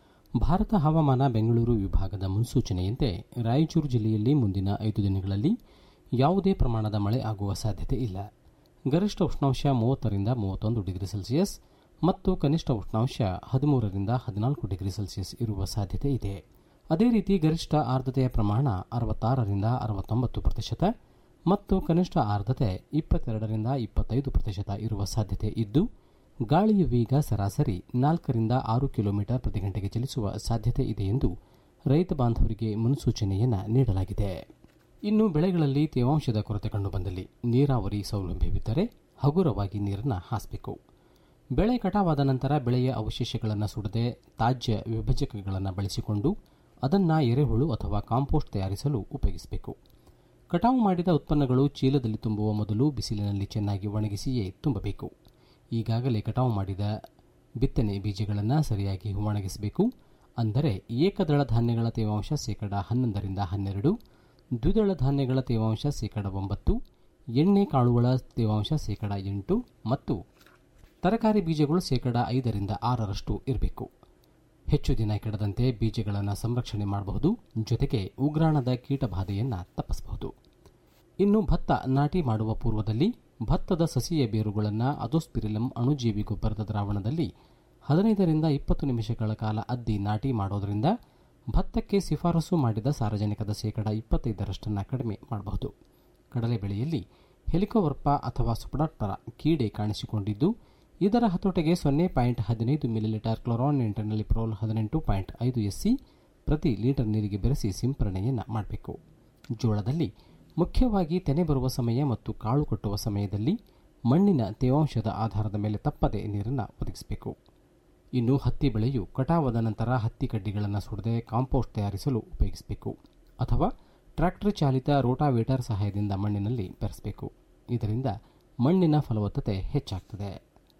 [SPEAKER 1] ಭಾರತ ಹವಾಮಾನ ಬೆಂಗಳೂರು ವಿಭಾಗದ ಮುನ್ಸೂಚನೆಯಂತೆ ರಾಯಚೂರು ಜಿಲ್ಲೆಯಲ್ಲಿ ಮುಂದಿನ ಐದು ದಿನಗಳಲ್ಲಿ ಯಾವುದೇ ಪ್ರಮಾಣದ ಮಳೆ ಆಗುವ ಸಾಧ್ಯತೆ ಇಲ್ಲ ಗರಿಷ್ಠ ಉಷ್ಣಾಂಶ ಮೂವತ್ತರಿಂದ ಮೂವತ್ತೊಂದು ಡಿಗ್ರಿ ಸೆಲ್ಸಿಯಸ್ ಮತ್ತು ಕನಿಷ್ಠ ಉಷ್ಣಾಂಶ ಹದಿಮೂರರಿಂದ ಹದಿನಾಲ್ಕು ಡಿಗ್ರಿ ಸೆಲ್ಸಿಯಸ್ ಇರುವ ಸಾಧ್ಯತೆ ಇದೆ ಅದೇ ರೀತಿ ಗರಿಷ್ಠ ಆರ್ದ್ರತೆಯ ಪ್ರಮಾಣ ಅರವತ್ತಾರರಿಂದ ಅರವತ್ತೊಂಬತ್ತು ಪ್ರತಿಶತ ಮತ್ತು ಕನಿಷ್ಠ ಆರ್ದ್ರತೆ ಇಪ್ಪತ್ತೆರಡರಿಂದ ಇಪ್ಪತ್ತೈದು ಪ್ರತಿಶತ ಇರುವ ಸಾಧ್ಯತೆ ಇದ್ದು ಗಾಳಿಯ ವೇಗ ಸರಾಸರಿ ನಾಲ್ಕರಿಂದ ಆರು ಕಿಲೋಮೀಟರ್ ಪ್ರತಿ ಗಂಟೆಗೆ ಚಲಿಸುವ ಸಾಧ್ಯತೆ ಇದೆ ಎಂದು ರೈತ ಬಾಂಧವರಿಗೆ ಮುನ್ಸೂಚನೆಯನ್ನು ನೀಡಲಾಗಿದೆ ಇನ್ನು ಬೆಳೆಗಳಲ್ಲಿ ತೇವಾಂಶದ ಕೊರತೆ ಕಂಡುಬಂದಲ್ಲಿ ನೀರಾವರಿ ಸೌಲಭ್ಯವಿದ್ದರೆ ಹಗುರವಾಗಿ ನೀರನ್ನು ಹಾಸಬೇಕು ಬೆಳೆ ಕಟಾವಾದ ನಂತರ ಬೆಳೆಯ ಅವಶೇಷಗಳನ್ನು ಸುಡದೆ ತಾಜ್ಯ ವಿಭಜಕಗಳನ್ನು ಬಳಸಿಕೊಂಡು ಅದನ್ನು ಎರೆಹುಳು ಅಥವಾ ಕಾಂಪೋಸ್ಟ್ ತಯಾರಿಸಲು ಉಪಯೋಗಿಸಬೇಕು ಕಟಾವು ಮಾಡಿದ ಉತ್ಪನ್ನಗಳು ಚೀಲದಲ್ಲಿ ತುಂಬುವ ಮೊದಲು ಬಿಸಿಲಿನಲ್ಲಿ ಚೆನ್ನಾಗಿ ಒಣಗಿಸಿಯೇ ತುಂಬಬೇಕು ಈಗಾಗಲೇ ಕಟಾವು ಮಾಡಿದ ಬಿತ್ತನೆ ಬೀಜಗಳನ್ನು ಸರಿಯಾಗಿ ಒಣಗಿಸಬೇಕು ಅಂದರೆ ಏಕದಳ ಧಾನ್ಯಗಳ ತೇವಾಂಶ ಶೇಕಡ ಹನ್ನೊಂದರಿಂದ ಹನ್ನೆರಡು ದ್ವಿದಳ ಧಾನ್ಯಗಳ ತೇವಾಂಶ ಶೇಕಡ ಒಂಬತ್ತು ಎಣ್ಣೆ ಕಾಳುಗಳ ತೇವಾಂಶ ಶೇಕಡ ಎಂಟು ಮತ್ತು ತರಕಾರಿ ಬೀಜಗಳು ಶೇಕಡ ಐದರಿಂದ ಆರರಷ್ಟು ಇರಬೇಕು ಹೆಚ್ಚು ದಿನ ಕೆಡದಂತೆ ಬೀಜಗಳನ್ನು ಸಂರಕ್ಷಣೆ ಮಾಡಬಹುದು ಜೊತೆಗೆ ಉಗ್ರಾಣದ ಕೀಟಬಾಧೆಯನ್ನು ತಪ್ಪಿಸಬಹುದು ಇನ್ನು ಭತ್ತ ನಾಟಿ ಮಾಡುವ ಪೂರ್ವದಲ್ಲಿ ಭತ್ತದ ಸಸಿಯ ಬೇರುಗಳನ್ನು ಅದೋಸ್ಪಿರಿಲಂ ಅಣುಜೀವಿ ಗೊಬ್ಬರದ ದ್ರಾವಣದಲ್ಲಿ ಹದಿನೈದರಿಂದ ಇಪ್ಪತ್ತು ನಿಮಿಷಗಳ ಕಾಲ ಅದ್ದಿ ನಾಟಿ ಮಾಡೋದರಿಂದ ಭತ್ತಕ್ಕೆ ಶಿಫಾರಸು ಮಾಡಿದ ಸಾರಜನಕದ ಶೇಕಡ ಇಪ್ಪತ್ತೈದರಷ್ಟನ್ನು ಕಡಿಮೆ ಮಾಡಬಹುದು ಕಡಲೆ ಬೆಳೆಯಲ್ಲಿ ಹೆಲಿಕೋವರ್ಪ ಅಥವಾ ಸುಪಡಾಕ್ಟರ ಕೀಡೆ ಕಾಣಿಸಿಕೊಂಡಿದ್ದು ಇದರ ಹತೋಟಿಗೆ ಸೊನ್ನೆ ಪಾಯಿಂಟ್ ಹದಿನೈದು ಮಿಲಿಲೀಟರ್ ಕ್ಲೋರಾನ್ ಇಂಟರ್ನಲ್ಲಿ ಪ್ರೋಲ್ ಹದಿನೆಂಟು ಪಾಯಿಂಟ್ ಐದು ಎಸ್ಸಿ ಪ್ರತಿ ಲೀಟರ್ ನೀರಿಗೆ ಬೆರೆಸಿ ಸಿಂಪರಣೆಯನ್ನು ಮಾಡಬೇಕು ಜೋಳದಲ್ಲಿ ಮುಖ್ಯವಾಗಿ ತೆನೆ ಬರುವ ಸಮಯ ಮತ್ತು ಕಾಳು ಕಟ್ಟುವ ಸಮಯದಲ್ಲಿ ಮಣ್ಣಿನ ತೇವಾಂಶದ ಆಧಾರದ ಮೇಲೆ ತಪ್ಪದೆ ನೀರನ್ನು ಒದಗಿಸಬೇಕು ಇನ್ನು ಹತ್ತಿ ಬೆಳೆಯು ಕಟಾವಾದ ನಂತರ ಹತ್ತಿ ಕಡ್ಡಿಗಳನ್ನು ಸುಡದೆ ಕಾಂಪೋಸ್ಟ್ ತಯಾರಿಸಲು ಉಪಯೋಗಿಸಬೇಕು ಅಥವಾ ಟ್ರ್ಯಾಕ್ಟರ್ ಚಾಲಿತ ರೋಟಾವೇಟರ್ ಸಹಾಯದಿಂದ ಮಣ್ಣಿನಲ್ಲಿ ಬೆರೆಸಬೇಕು ಇದರಿಂದ ಮಣ್ಣಿನ ಫಲವತ್ತತೆ ಹೆಚ್ಚಾಗ್ತದೆ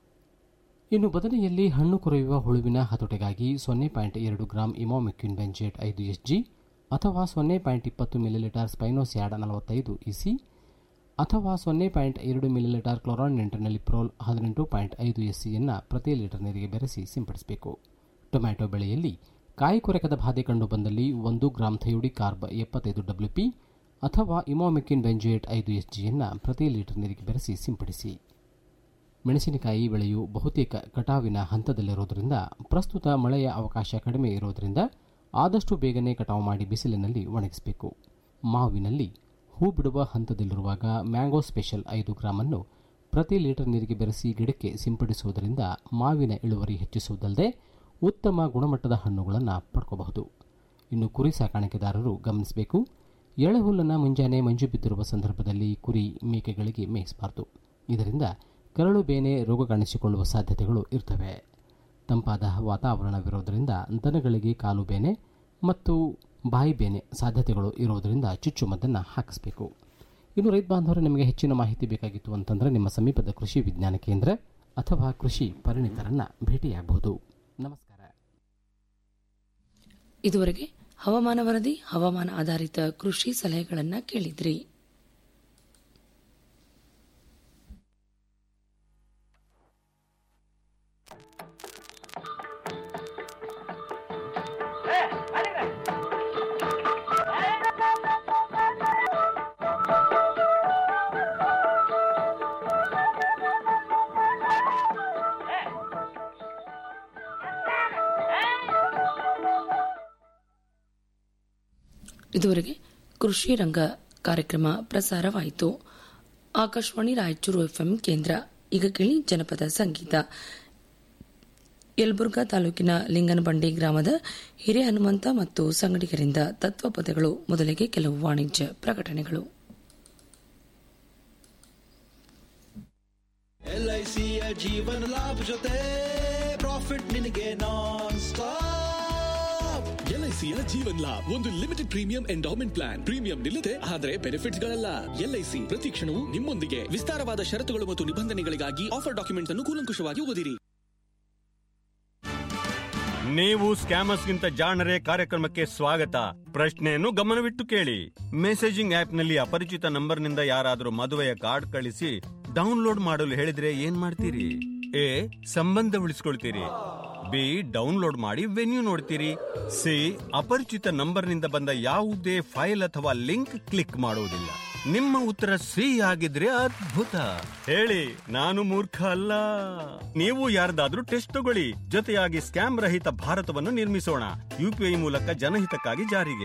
[SPEAKER 1] ಇನ್ನು ಬದನೆಯಲ್ಲಿ ಹಣ್ಣು ಕೊರೆಯುವ ಹುಳುವಿನ ಹತೋಟಿಗಾಗಿ ಸೊನ್ನೆ ಪಾಯಿಂಟ್ ಎರಡು ಗ್ರಾಂ ಇಮೋಮಿಕ್ಯೂನ್ ಬೆಂಜೇಟ್ ಐದು ಎಸ್ ಜಿ ಅಥವಾ ಸೊನ್ನೆ ಪಾಯಿಂಟ್ ಇಪ್ಪತ್ತು ಮಿಲಿಲೀಟರ್ ಸ್ಪೈನೋಸ್ಯಾಡ್ ನಲವತ್ತೈದು ಇಸಿ ಅಥವಾ ಸೊನ್ನೆ ಪಾಯಿಂಟ್ ಎರಡು ಮಿಲಿಲೀಟರ್ ಕ್ಲೋರಾನ್ ಇಂಟರ್ನಲ್ಲಿ ಪ್ರೋಲ್ ಹದಿನೆಂಟು ಪಾಯಿಂಟ್ ಐದು ಎಸ್ಸಿಯನ್ನು ಪ್ರತಿ ಲೀಟರ್ ನೀರಿಗೆ ಬೆರೆಸಿ ಸಿಂಪಡಿಸಬೇಕು ಟೊಮ್ಯಾಟೊ ಬೆಳೆಯಲ್ಲಿ ಕಾಯಿ ಕೊರಕದ ಬಾಧೆ ಕಂಡುಬಂದಲ್ಲಿ ಒಂದು ಗ್ರಾಂ ಥೈಯುಡಿ ಕಾರ್ಬ್ ಎಪ್ಪತ್ತೈದು ಡಬ್ಲ್ಯೂಪಿ ಅಥವಾ ಇಮೋಮಿಕ್ಯೂನ್ ಬೆಂಜೇಟ್ ಐದು ಎಸ್ ಜಿಯನ್ನು ಪ್ರತಿ ಲೀಟರ್ ನೀರಿಗೆ ಬೆರೆಸಿ ಸಿಂಪಡಿಸಿ ಮೆಣಸಿನಕಾಯಿ ಬೆಳೆಯು ಬಹುತೇಕ ಕಟಾವಿನ ಹಂತದಲ್ಲಿರುವುದರಿಂದ ಪ್ರಸ್ತುತ ಮಳೆಯ ಅವಕಾಶ ಕಡಿಮೆ ಇರುವುದರಿಂದ ಆದಷ್ಟು ಬೇಗನೆ ಕಟಾವು ಮಾಡಿ ಬಿಸಿಲಿನಲ್ಲಿ ಒಣಗಿಸಬೇಕು ಮಾವಿನಲ್ಲಿ ಹೂ ಬಿಡುವ ಹಂತದಲ್ಲಿರುವಾಗ ಮ್ಯಾಂಗೋ ಸ್ಪೆಷಲ್ ಐದು ಗ್ರಾಮನ್ನು ಪ್ರತಿ ಲೀಟರ್ ನೀರಿಗೆ ಬೆರೆಸಿ ಗಿಡಕ್ಕೆ ಸಿಂಪಡಿಸುವುದರಿಂದ ಮಾವಿನ ಇಳುವರಿ ಹೆಚ್ಚಿಸುವುದಲ್ಲದೆ ಉತ್ತಮ ಗುಣಮಟ್ಟದ ಹಣ್ಣುಗಳನ್ನು ಪಡ್ಕೋಬಹುದು ಇನ್ನು ಕುರಿ ಸಾಕಾಣಿಕೆದಾರರು ಗಮನಿಸಬೇಕು ಎಳೆಹುಲ್ಲನ್ನು ಮುಂಜಾನೆ ಮಂಜು ಬಿದ್ದಿರುವ ಸಂದರ್ಭದಲ್ಲಿ ಕುರಿ ಮೇಕೆಗಳಿಗೆ ಮೇಯಿಸಬಾರದು ಇದರಿಂದ ಕರಳು ಬೇನೆ ರೋಗ ಕಾಣಿಸಿಕೊಳ್ಳುವ ಸಾಧ್ಯತೆಗಳು ಇರ್ತವೆ ತಂಪಾದ ವಾತಾವರಣವಿರೋದರಿಂದ ದನಗಳಿಗೆ ಕಾಲು ಬೇನೆ ಮತ್ತು ಬಾಯಿ ಬೇನೆ ಸಾಧ್ಯತೆಗಳು ಇರೋದರಿಂದ ಚುಚ್ಚುಮದ್ದನ್ನು ಹಾಕಿಸಬೇಕು ಇನ್ನು ರೈತ ಬಾಂಧವರು ನಿಮಗೆ ಹೆಚ್ಚಿನ ಮಾಹಿತಿ ಬೇಕಾಗಿತ್ತು ಅಂತಂದರೆ ನಿಮ್ಮ ಸಮೀಪದ ಕೃಷಿ ವಿಜ್ಞಾನ ಕೇಂದ್ರ ಅಥವಾ ಕೃಷಿ ಪರಿಣಿತರನ್ನು ಭೇಟಿಯಾಗಬಹುದು ನಮಸ್ಕಾರ
[SPEAKER 3] ಇದುವರೆಗೆ ಹವಾಮಾನ ವರದಿ ಹವಾಮಾನ ಆಧಾರಿತ ಕೃಷಿ ಸಲಹೆಗಳನ್ನು ಕೇಳಿದ್ರಿ ಇದುವರೆಗೆ ಕೃಷಿ ರಂಗ ಕಾರ್ಯಕ್ರಮ ಪ್ರಸಾರವಾಯಿತು ಆಕಾಶವಾಣಿ ರಾಯಚೂರು ಎಫ್ಎಂ ಕೇಂದ್ರ ಈಗ ಕೇಳಿ ಜನಪದ ಸಂಗೀತ ಯಲಬುರ್ಗಾ ತಾಲೂಕಿನ ಲಿಂಗನಬಂಡಿ ಗ್ರಾಮದ ಹಿರೇ ಹನುಮಂತ ಮತ್ತು ಸಂಗಡಿಗರಿಂದ ತತ್ವಪದಗಳು ಮೊದಲಿಗೆ ಕೆಲವು ವಾಣಿಜ್ಯ ಪ್ರಕಟಣೆಗಳು
[SPEAKER 7] ಎಲ್ ಐ ಸಿಯ ಜೀವನ ಲಾಭ ಜೊತೆ ಪ್ರಾಫಿಟ್ ನಿನಗೆ ನಾನ್ ಸ್ಟಾಪ್
[SPEAKER 8] ಎಲ್ಐಸಿಯ ಜೀವನ್ ಲಾಭ್ ಒಂದು limited premium endowment plan premium ನಿಲ್ಲದೆ ಆದರೆ ಬೆನಿಫಿಟ್ಸ್ ಗಳಲ್ಲ ಎಲ್ಐಸಿ ಪ್ರತಿ ಕ್ಷಣವೂ ನಿಮ್ಮೊಂದಿಗೆ ವಿಸ್ತಾರವಾದ ಷರತ್ತುಗಳು ಮತ್ತು ನಿಬಂಧನೆಗಳಿಗಾಗಿ ಆಫರ್ ಡಾಕ್ಯುಮೆಂಟ್ಸ್ ಅನ್ನು ಕೂಲಂಕುಷವಾಗಿ ಓದಿರಿ
[SPEAKER 9] ನೀವು ಸ್ಕ್ಯಾಮರ್ಸ್ಗಿಂತ ಜಾಣರೇ ಕಾರ್ಯಕ್ರಮಕ್ಕೆ ಸ್ವಾಗತ ಪ್ರಶ್ನೆಯನ್ನು ಗಮನವಿಟ್ಟು ಕೇಳಿ ಮೆಸೇಜಿಂಗ್ ಆಪ್ನಲ್ಲಿ ಅಪರಿಚಿತ ನಂಬರ್ನಿಂದ ಯಾರಾದರೂ ಮದುವೆಯ ಕಾರ್ಡ್ ಕಳಿಸಿ ಡೌನ್ಲೋಡ್ ಮಾಡಲು ಹೇಳಿದ್ರೆ ಏನ್ ಮಾಡ್ತೀರಿ ಎ ಸಂಬಂಧ ಉಳಿಸ್ಕೊಳ್ತೀರಿ ಬಿ ಡೌನ್ಲೋಡ್ ಮಾಡಿ ವೆನ್ಯೂ ನೋಡ್ತೀರಿ ಸಿ ಅಪರಿಚಿತ ನಂಬರ್ನಿಂದ ಬಂದ ಯಾವುದೇ ಫೈಲ್ ಅಥವಾ ಲಿಂಕ್ ಕ್ಲಿಕ್ ಮಾಡುವುದಿಲ್ಲ ನಿಮ್ಮ ಉತ್ತರ ಸಿ ಆಗಿದ್ರೆ ಅದ್ಭುತ ಹೇಳಿ ನಾನು ಮೂರ್ಖ ಅಲ್ಲ ನೀವು ಯಾರ್ದಾದ್ರೂ ಟೆಸ್ಟ್ ತಗೊಳ್ಳಿ ಜೊತೆಯಾಗಿ ಸ್ಕ್ಯಾಮ್ ರಹಿತ ಭಾರತವನ್ನು ನಿರ್ಮಿಸೋಣ ಯುಪಿಐ ಮೂಲಕ ಜನಹಿತಕ್ಕಾಗಿ ಜಾರಿಗೆ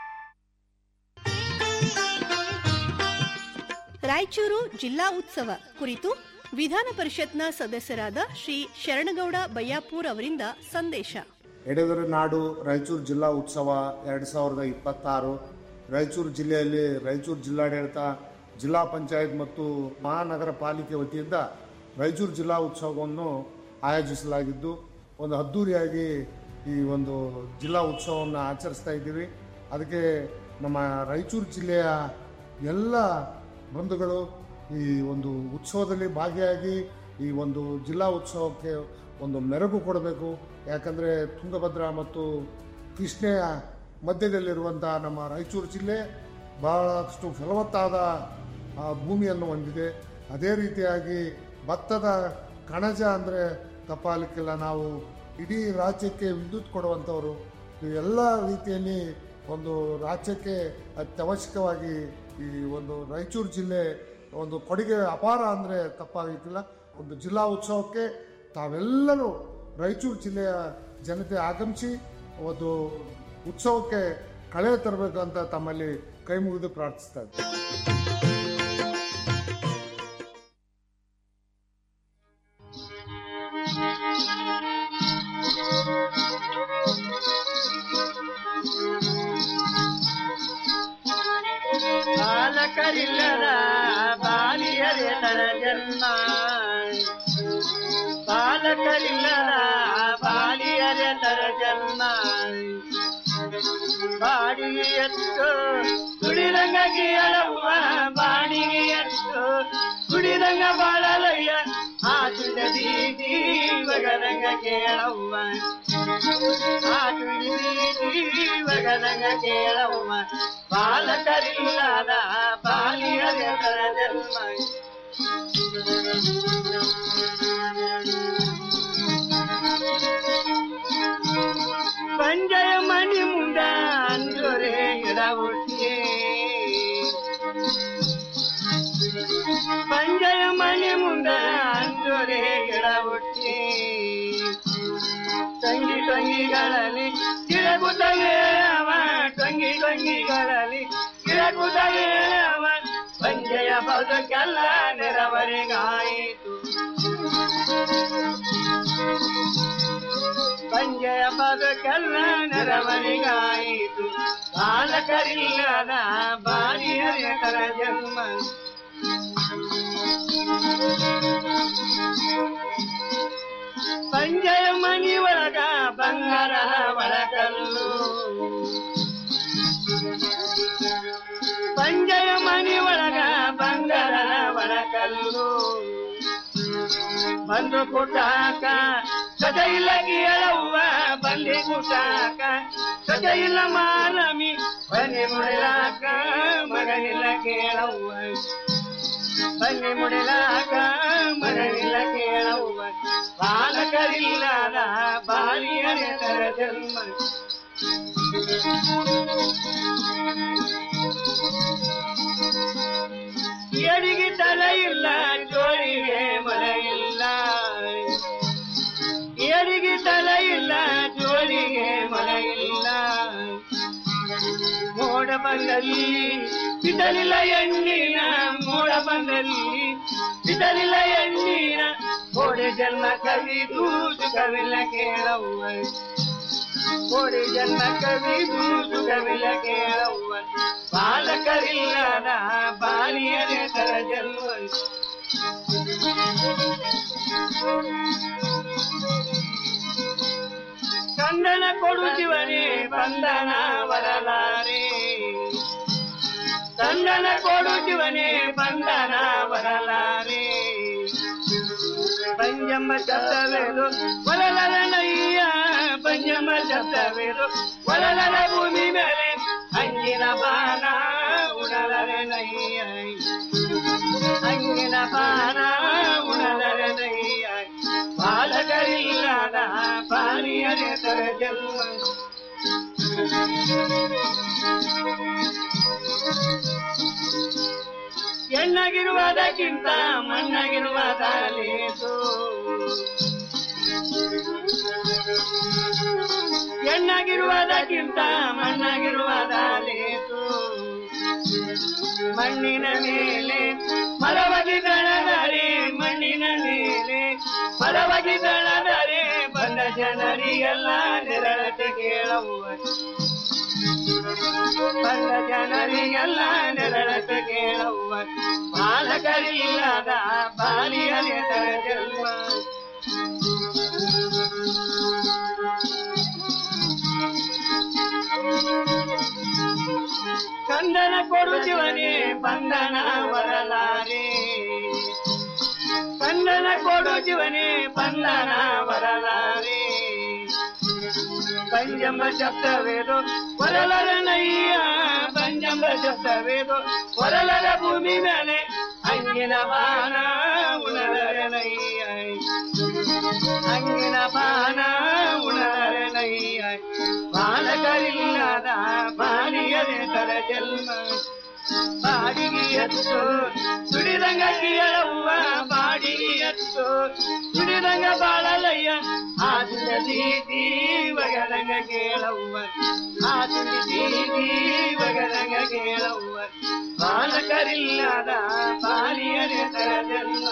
[SPEAKER 10] ರಾಯಚೂರು ಜಿಲ್ಲಾ ಉತ್ಸವ ಕುರಿತು ವಿಧಾನ ಪರಿಷತ್ನ ಸದಸ್ಯರಾದ ಶ್ರೀ ಶರಣಗೌಡ ಬಯ್ಯಾಪೂರ್ ಅವರಿಂದ ಸಂದೇಶ
[SPEAKER 11] ಎಡೆದರ ನಾಡು ರಾಯಚೂರು ಜಿಲ್ಲಾ ಉತ್ಸವ ಎರಡು ಸಾವಿರದ ಇಪ್ಪತ್ತಾರು ರಾಯಚೂರು ಜಿಲ್ಲೆಯಲ್ಲಿ ರಾಯಚೂರು ಜಿಲ್ಲಾಡಳಿತ ಜಿಲ್ಲಾ ಪಂಚಾಯತ್ ಮತ್ತು ಮಹಾನಗರ ಪಾಲಿಕೆ ವತಿಯಿಂದ ರಾಯಚೂರು ಜಿಲ್ಲಾ ಉತ್ಸವವನ್ನು ಆಯೋಜಿಸಲಾಗಿದ್ದು ಒಂದು ಅದ್ಧೂರಿಯಾಗಿ ಈ ಒಂದು ಜಿಲ್ಲಾ ಉತ್ಸವವನ್ನು ಆಚರಿಸ್ತಾ ಇದ್ದೀವಿ ಅದಕ್ಕೆ ನಮ್ಮ ರಾಯಚೂರು ಜಿಲ್ಲೆಯ ಎಲ್ಲ ಬಂಧುಗಳು ಈ ಒಂದು ಉತ್ಸವದಲ್ಲಿ ಭಾಗಿಯಾಗಿ ಈ ಒಂದು ಜಿಲ್ಲಾ ಉತ್ಸವಕ್ಕೆ ಒಂದು ಮೆರುಗು ಕೊಡಬೇಕು ಯಾಕಂದರೆ ತುಂಗಭದ್ರಾ ಮತ್ತು ಕೃಷ್ಣೆಯ ಮಧ್ಯದಲ್ಲಿರುವಂಥ ನಮ್ಮ ರಾಯಚೂರು ಜಿಲ್ಲೆ ಬಹಳಷ್ಟು ಫಲವತ್ತಾದ ಆ, ಭೂಮಿಯನ್ನು ಹೊಂದಿದೆ ಅದೇ ರೀತಿಯಾಗಿ ಭತ್ತದ ಕಣಜ ಅಂದರೆ ತಪ್ಪಾಲಿಕ್ಕಿಲ್ಲ ನಾವು ಇಡೀ ರಾಜ್ಯಕ್ಕೆ ವಿದ್ಯುತ್ ಕೊಡುವಂಥವರು ಈ ಎಲ್ಲ ರೀತಿಯಲ್ಲಿ ಒಂದು ರಾಜ್ಯಕ್ಕೆ ಅತ್ಯವಶ್ಯಕವಾಗಿ ಈ ಒಂದು ರಾಯಚೂರು ಜಿಲ್ಲೆ ಒಂದು ಕೊಡುಗೆ ಅಪಾರ ಅಂದರೆ ತಪ್ಪಾಗಲಿಕ್ಕಿಲ್ಲ ಒಂದು ಜಿಲ್ಲಾ ಉತ್ಸವಕ್ಕೆ ತಾವೆಲ್ಲರೂ ರಾಯಚೂರು ಜಿಲ್ಲೆಯ ಜನತೆ ಆಗಮಿಸಿ ಒಂದು ಉತ್ಸವಕ್ಕೆ ಕಳೆ ತರಬೇಕು ಅಂತ ತಮ್ಮಲ್ಲಿ ಕೈ ಮುಗಿದು ಪ್ರಾರ್ಥಿಸ್ತಾ ಇದ್ದೀನಿ
[SPEAKER 12] ಬಾಲಕರಿಲ್ಲದ ಬಾಲಿಯರೆ ತರ ಜನ್ಮ ಬಾಲಕರಿಲ್ಲದ ಬಾಲಿಯರೆ ತರ ಜನ್ಮ ಬಾಡಿಗೆ ಎತ್ತು ಕುಡಿದಂಗಾಗಿ ಅಳವ್ವ ಬಾಡಿಗೆ ಎತ್ತು ಕುಡಿದಂಗ ಬಾಳಲಯ್ಯ ಆ ತುಡ ಬೀದಿ ಬಗದಂಗ ಕೇಳವ್ವ ಆ ತುಡಿ ಬೀದಿ ಬಗದಂಗ ಕೇಳವ್ವ ಬಾಲಕರಿಲ್ಲದ ಬಾಲಿಯರೆ ತರ ಜನ್ಮ ಪಂಜಯ ಮಣಿ ಮುಂದ ಅಂಜೊರೆ ಗಿಡ ಹುಟ್ಟಿ ಪಂಜಯ ಮಣಿ ಮುಂದ ಅಂಜೊರೆ ಗಿಡ ಹುಟ್ಟಿ ತಂಗಿ ತಂಗಿಗಳಲ್ಲಿ ಗಿಡಗುತ್ತವೆ ಅವ ತಂಗಿ ತಂಗಿಗಳಲ್ಲಿ ಗಿಡಗುತ್ತವೆ ಅವ ಪಂಜಯ ಬದುಕೆಲ್ಲ ನೆರವರಿಗಾಯಿತು ಪಂಜಯ ಬದುಕೆಲ್ಲ ನೆರವರಿಗಾಯಿತು ಬಾಲಕರಿಲ್ಲದ ಬಾಲಿಯರ ಕರ ಜನ್ಮ ಪಂಜಯ ಮನಿ ಒಳಗ ಬಂಗಾರ ಒಳಕಲ್ಲು ಪಂಜಯ ಮನಿ ಒಳಗ ಬಂಗಾರ ಒಳಕಲ್ಲು ಬಂದು ಕುಟಾಕ ಸದ ಇಲ್ಲ ಕೇಳವ್ವ ಬಂದಿ ಕುಟಾಕ ಸದ ಇಲ್ಲ ಮಾಲಮಿ ಬನ್ನಿ ಮುಡಿಲಾಕ ಮಗನಿಲ್ಲ ಕೇಳವ್ವ ಬನ್ನಿ ಮುಡಿಲಾಕ ಮಗನಿಲ್ಲ ಕೇಳವ್ವ ಬಾಲಕರಿಲ್ಲದ ಬಾಲಿಯರ ತರ ಜನ್ಮ ಎಡಿಗೆ ತಲೆ ಇಲ್ಲ ಜೋಳಿಗೆ ಮನ ಇಲ್ಲ ಎಡಿಗೆ ತಲೆ ಇಲ್ಲ ಜೋಳಿಗೆ ಮನ ಇಲ್ಲ ಮೋಡ ಬಂದಲ್ಲಿ ಬಿಡಲಿಲ್ಲ ಎಣ್ಣಿನ ಮೋಡ ಬಂದಲ್ಲಿ ಬಿಡಲಿಲ್ಲ ಎಣ್ಣಿನ ಕೋಡೆ ಜನ್ಮ ಕವಿದು ಸುಖವಿಲ್ಲ ಕೇಳವ್ವ ಕೋಡೆ ಜನ್ಮ ಕವಿದು ಸುಖವಿಲ್ಲ ಕೇಳವ್ವ ಬಾಲಕರಿಲ್ಲದ ಬಾಲಿಯರೆ ತರ ಜನ್ಮ ಕಂದನ ಕೊಡು ಶಿವನೇ ಬಂಧನ ಬರಲಾರೆ ಕಂದನ ಕೊಡು ಶಿವನೇ ಬಂಧನ ಬರಲಾರೆ ಪಂಜಮ ಶಬ್ದವೇದು ಒಲಲನಯ್ಯ ಪಂಜಮ ಶಬ್ದವೇದು ಒಲಲನ ಭೂಮಿ ಮೇಲೆ ಅಂಗಿನ ಬಾಣ ಉಡಲರೆ ನಯ್ಯ ಅಂಗಿನ ಬಾಣ ಉಡಲರೆ ನಯ್ಯ ಬಾಲಕರಿಲ್ಲದ ಪಾನಿಯರೆ ತರ ಜನ್ಮ ಹೆಣ್ಣಾಗಿರುವುದಕ್ಕಿಂತ ಮಣ್ಣಾಗಿರುವುದಾಲೇಸು ಹೆಣ್ಣಾಗಿರುವುದಕ್ಕಿಂತ ಮಣ್ಣಾಗಿರುವುದಾಲೇಸು ಮಣ್ಣಿನ ಮೇಲೆ ಮರವಾಗಿ ಬೆಳೆದರೆ ಮಣ್ಣಿನ ಮೇಲೆ ಮರವಾಗಿ ಬೆಳೆದರೆ ಬಂದ ಜನರಿಗೆಲ್ಲ ನೆರಳತೆ ಕೇಳವ್ವ ಬಂದ ಜನರಿಗೆಲ್ಲ ನೆರಳತೆ ಕೇಳವ್ವ ಬಾಲಕರಿಲ್ಲದ ಬಾಲಿಯ ನೆದರ ಜನ್ಮ ಕಂದನ ಕೊಡು ಶಿವನೇ ಬಂಧನ ಬರಲಾರೆ ಕಂದನ ಕೊಡು ಶಿವನೇ ಬಂಧನ ಬರಲಾರೆ ಪಂಜಂಬ ಶಬ್ದವೇದು ಹೊರಲರ ನಯ್ಯ ಪಂಜಂಬ ಶಬ್ದವೇದು ಹೊರಲರ ಭೂಮಿ ಮೇಲೆ ಅಂಗಿನ ಬಾಣ ಉಣಲರ ನಯ್ಯ ಅಂಗಿನ ಬಾಣ ಉಣಲರ ನಯ್ಯ ಬಾಲಕರಿಲ್ಲದ ಬಾಲಿಯರೆ ತರ ಜನ್ಮ ಬಾಡಿಗೆ ಎತ್ತು ಸುಡಿದಂಗ ಕೀಳವ್ವ ಬಾಡಿಗೆ ಎತ್ತು ಸುಡಿದಂಗ ಬಾಳಲಯ್ಯ ಆದಿನ ದೀದಿ ಬಗದಂಗ ಕೇಳವ್ವ ಆದಿನ ದೀದಿ ಬಗದಂಗ ಕೇಳವ್ವ ಬಾಲಕರಿಲ್ಲದ ಬಾಲಿಯರೆ ತರ ಜನ್ಮ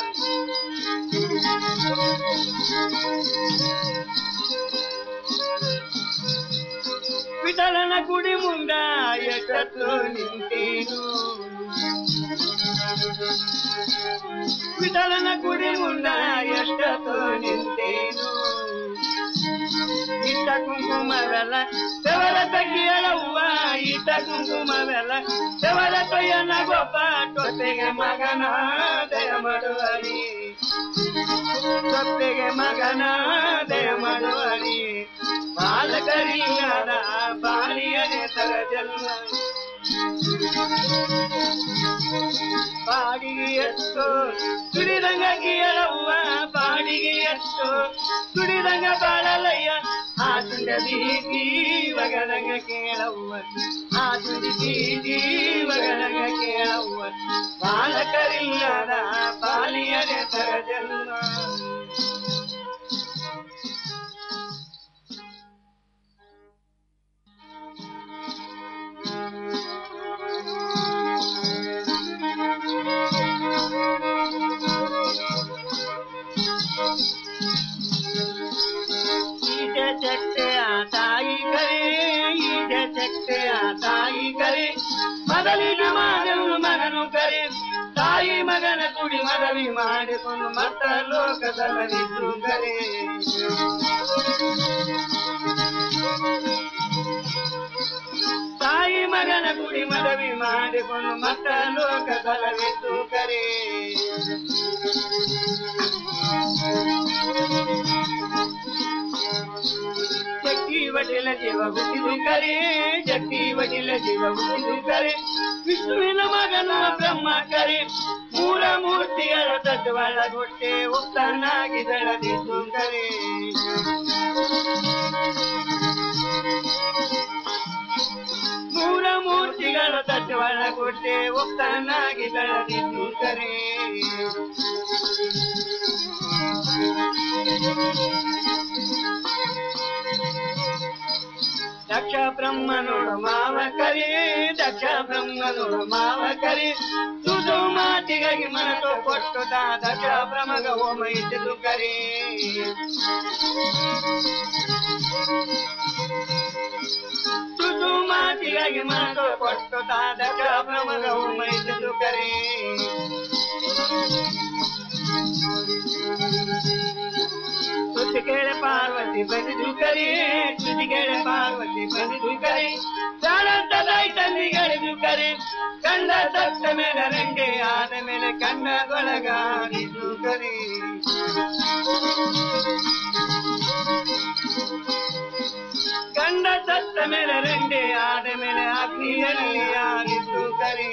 [SPEAKER 12] ವಿಠಲನ ಗುಡಿ ಮುಂದ ಎಷ್ಟತ್ತು ನಿಂತೇನು ವಿಠಲನ ಗುಡಿ ಮುಂದ ಎಷ್ಟತ್ತು ನಿಂತೇನು ಇಟ್ಟ ಕುಂಕುಮವೆಲ್ಲ ದೇವರ ತಗ್ಗಿಯಳವ್ವ ಇಟ್ಟ ಕುಂಕುಮವೆಲ್ಲ ದೇವರ ತೊಯ್ಯನ ಗೊಬ್ಬ ತೊಟ್ಟೆಗೆ ಮಗನ ದಯ ಮಾಡುವರಿ ತೊಟ್ಟೆಗೆ ಮಗನ ದಯ ಮಾಡುವರಿ ಬಾಲಕರಿಲ್ಲದ ಬಾಲಿಯನೆ ತರ ಜನ್ಮ ಬಾಡಿಗೆ ಎಷ್ಟು ಸುಡಿದಂಗ ಕೀಳವ್ವ ಬಾಡಿಗೆ ಎಷ್ಟು ಸುಡಿದಂಗ ಬಾಳಲಯ್ಯ ಆ ತುಂಡ ದೀದಿ ಬಗದಂಗ ಕೇಳವ್ವ ಆ ತುಡಿ ದೀದಿ ಬಗದಂಗ ಕೇಳವ್ವ ಬಾಲಕರಿಲ್ಲದ ಬಾಲಿಯನೆ ತರ ಜನ್ಮ ಈಜ ಚಟ್ಟೆಯ ತಾಯಿ ಕರೆ ಈಜ ಚಟ್ಟೆಯ ತಾಯಿ ಕರೆ ಮೊದಲಿನ ಮಗನು ಮಗನು ಕರೆ ತಾಯಿ ಮಗನ ಕುಡಿ ಮನವಿ ಮಾಡಿಕೊಂಡು ಮತ್ತ ಲೋಕದಲ್ಲಿದ್ದು ಕರೆ ತಾಯಿ ಮಗನ ಕುಡಿ ಮನವಿ ಮಾಡಿಕೊಂಡು ಮತ್ತ ಲೋಕದಲ್ಲಿದ್ದು ಕರೆ ಜಗ್ಗಿ ವಡಿಲ ಜೀವ ಹುಟ್ಟಿದು ಕರೆ ಜಗ್ಗಿ ವಡಿಲ ಜೀವ ಹುಟ್ಟಿದು ಕರೆ ವಿಷ್ಣುವಿನ ಮಗನ ಬ್ರಹ್ಮ ಕರೆ ಮೂಲ ಮೂರ್ತಿಗಳ ತತ್ವಳಗೊಟ್ಟೆ ಉತ್ತನಾಗಿ ಬೆಳೆದಿದ್ದು ಕರೆ ಮೂಲ ಮೂರ್ತಿಗಳ ತತ್ವಳಗೊಟ್ಟೆ ಉತ್ತನಾಗಿ ಬೆಳೆದಿದ್ದು ಕರೆ ದಕ್ಷ ಬ್ರಹ್ಮನೋಡು ಮಾವ ಕರಿ ದಕ್ಷ ಬ್ರಹ್ಮನೋಡು ಮಾವ ಕರಿ ತುದು ಮಾತಿಗಾಗಿ ಮನಸ್ಸು ಕೊಟ್ಟು ತಾ ದಕ್ಷ ಬ್ರಹ್ಮಗ ಹೋಮ ಇಟ್ಟಿದ್ದು ಕರಿ ತುದು ಮಾತಿಗಾಗಿ ಮನಸ್ಸು ಕೊಟ್ಟು ತಾ ದಕ್ಷ ಬ್ರಹ್ಮಗ ಹೋಮ ಇಟ್ಟಿದ್ದು ಕರಿ ತುಟಿ ಕೇಳೆ ಪಾರ್ವತಿ ಬಂದಿದು ಕರಿ ತುಟಿ ಕೇಳೆ ಪಾರ್ವತಿ ಬಂದಿದು ಕರಿ ಪ್ರಾಣಂತ ತಾಯಿ ತಂದಿಗಳಿದು ಕರಿ ಕಂಡ ಸತ್ತ ಮೇಲೆ ರಂಗೆ ಆದ ಮೇಲೆ ಕಣ್ಣದೊಳಗಾಡಿದು ಕರಿ ಕಂಡ ಸತ್ತ ಮೇಲೆ ರಂಗೆ ಆದ ಮೇಲೆ ಅಗ್ನಿಯಲ್ಲಿ ಆಗಿದ್ದು ಕರಿ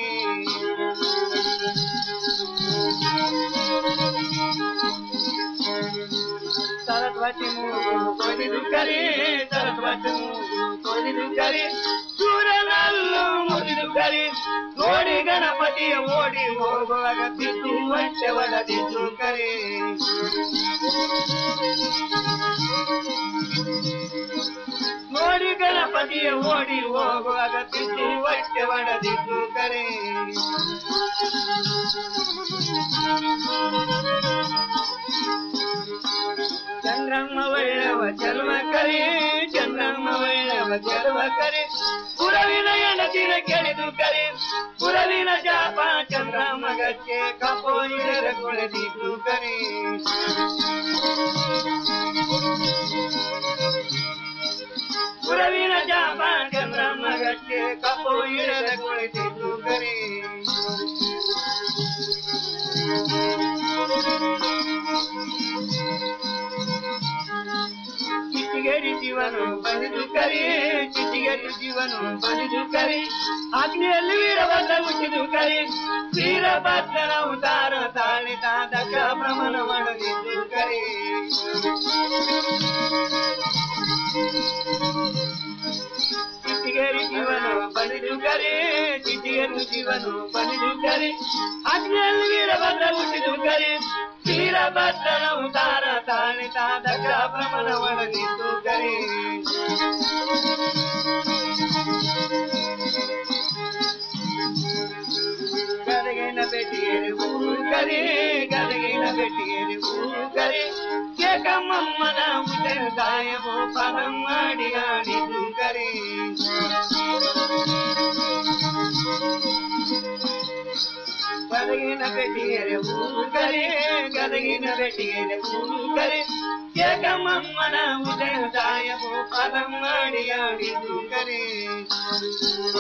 [SPEAKER 12] ಸರಸ್ವತಿ ಮೂಗು ಕೊದಿದು ಕರಿ ಸರಸ್ವತಿ ಮೂಗು ಕೊದಿದು ಕರಿ ಸೂರ್ಯನಲ್ಲೂ ಮುರಿದು ಕರಿ ನೋಡಿ ಗಣಪತಿಯ ಓಡಿ ಹೋಗುವಾಗ ಬಿದ್ದು ಹೊಟ್ಟೆ ಒಡೆದಿದ್ದು ಕರಿ ನೋಡಿ ಗಣಪತಿಯ ಓಡಿ ಹೋಗುವಾಗ ಬಿದ್ದು ಹೊಟ್ಟೆ ಒಡೆದಿದ್ದು ಕರೆ ಚಂದ್ರಮ್ಮ ಒಳ್ಳೆವ ಚರ್ಮ ಕರಿ ಚಂದ್ರಮ್ಮ ಒಳ್ಳೆವ ಚರ್ಮ ಕರಿ ಪುರವಿನ ಎಣತಿನ ಕೆಳಿದು ಕರಿ ಪುರವಿನ ಜಾಪ ಚಂದ್ರಮ್ಮ ಗಚ್ಚೆ ಕಪೋ ಇಡರ ಕೊಳೆದಿದ್ದು ಕರಿ ಪುರವಿನ ಜಾಪ ಚಂದ್ರಮ್ಮ ಗಚ್ಚೆ ಕಪೋ ಇಡರ ಕೊಳೆದಿದ್ದು ಕರಿ ಚಿಟ್ಟಿಗೇರಿ ಜೀವನು ಬಂದಿದು ಕರಿ ಚಿಟ್ಟಿಗೇರಿ ಜೀವನು ಬಂದಿದು ಕರಿ ಅಗ್ನಿಯಲ್ಲಿ ವೀರಭದ್ರ ಮುಚ್ಚಿದು ಕರಿ ವೀರಭದ್ರನ ಉದಾರ ತಾಳಿತ ದಶ ಭ್ರಮಣ ಮಾಡದಿದ್ದು ಕರಿ ಚಿಟ್ಟಿಗೇರಿ ಜೀವನು ಬಂದಿದು ಕರಿ ಚಿಟ್ಟಿಗೇರಿ ಜೀವನು ಬಂದಿದು ಕರಿ ಅಗ್ನಿಯಲ್ಲಿ ವೀರಭದ್ರ ಮುಚ್ಚಿದು ಕರಿ ವೀರಭದ್ರನ ಉದಾರ ತಾಳಿತ ದಶ ಭ್ರಮಣ ಮಾಡದಿದ್ದು ಕರಿ ಗದಗಿನ ಬೆಟ್ಟಿಗೆರೆ ಊರು ಕರಿ ಗದಗಿನ ಬೆಟ್ಟಿಗೆರೆ ಊರು ಕರಿ ಕೇಕಮ್ಮಮ್ಮನ ಉದಯ ಗಾಯವು ಪದಂ ಮಾಡಿ ಆಡಿದು ಕರಿ ಗದಗಿನ ಬೆಟ್ಟಿಗೆರೆ ಊರು ಕರಿ ಗದಗಿನ ಬೆಟ್ಟಿಗೆರೆ ಊರು ಕರಿ ಕೇಕಮ್ಮಮ್ಮನ ಉದಯ ದಾಯವು ಪದಂ ಮಾಡಿ ಆಡಿದು ಕರಿ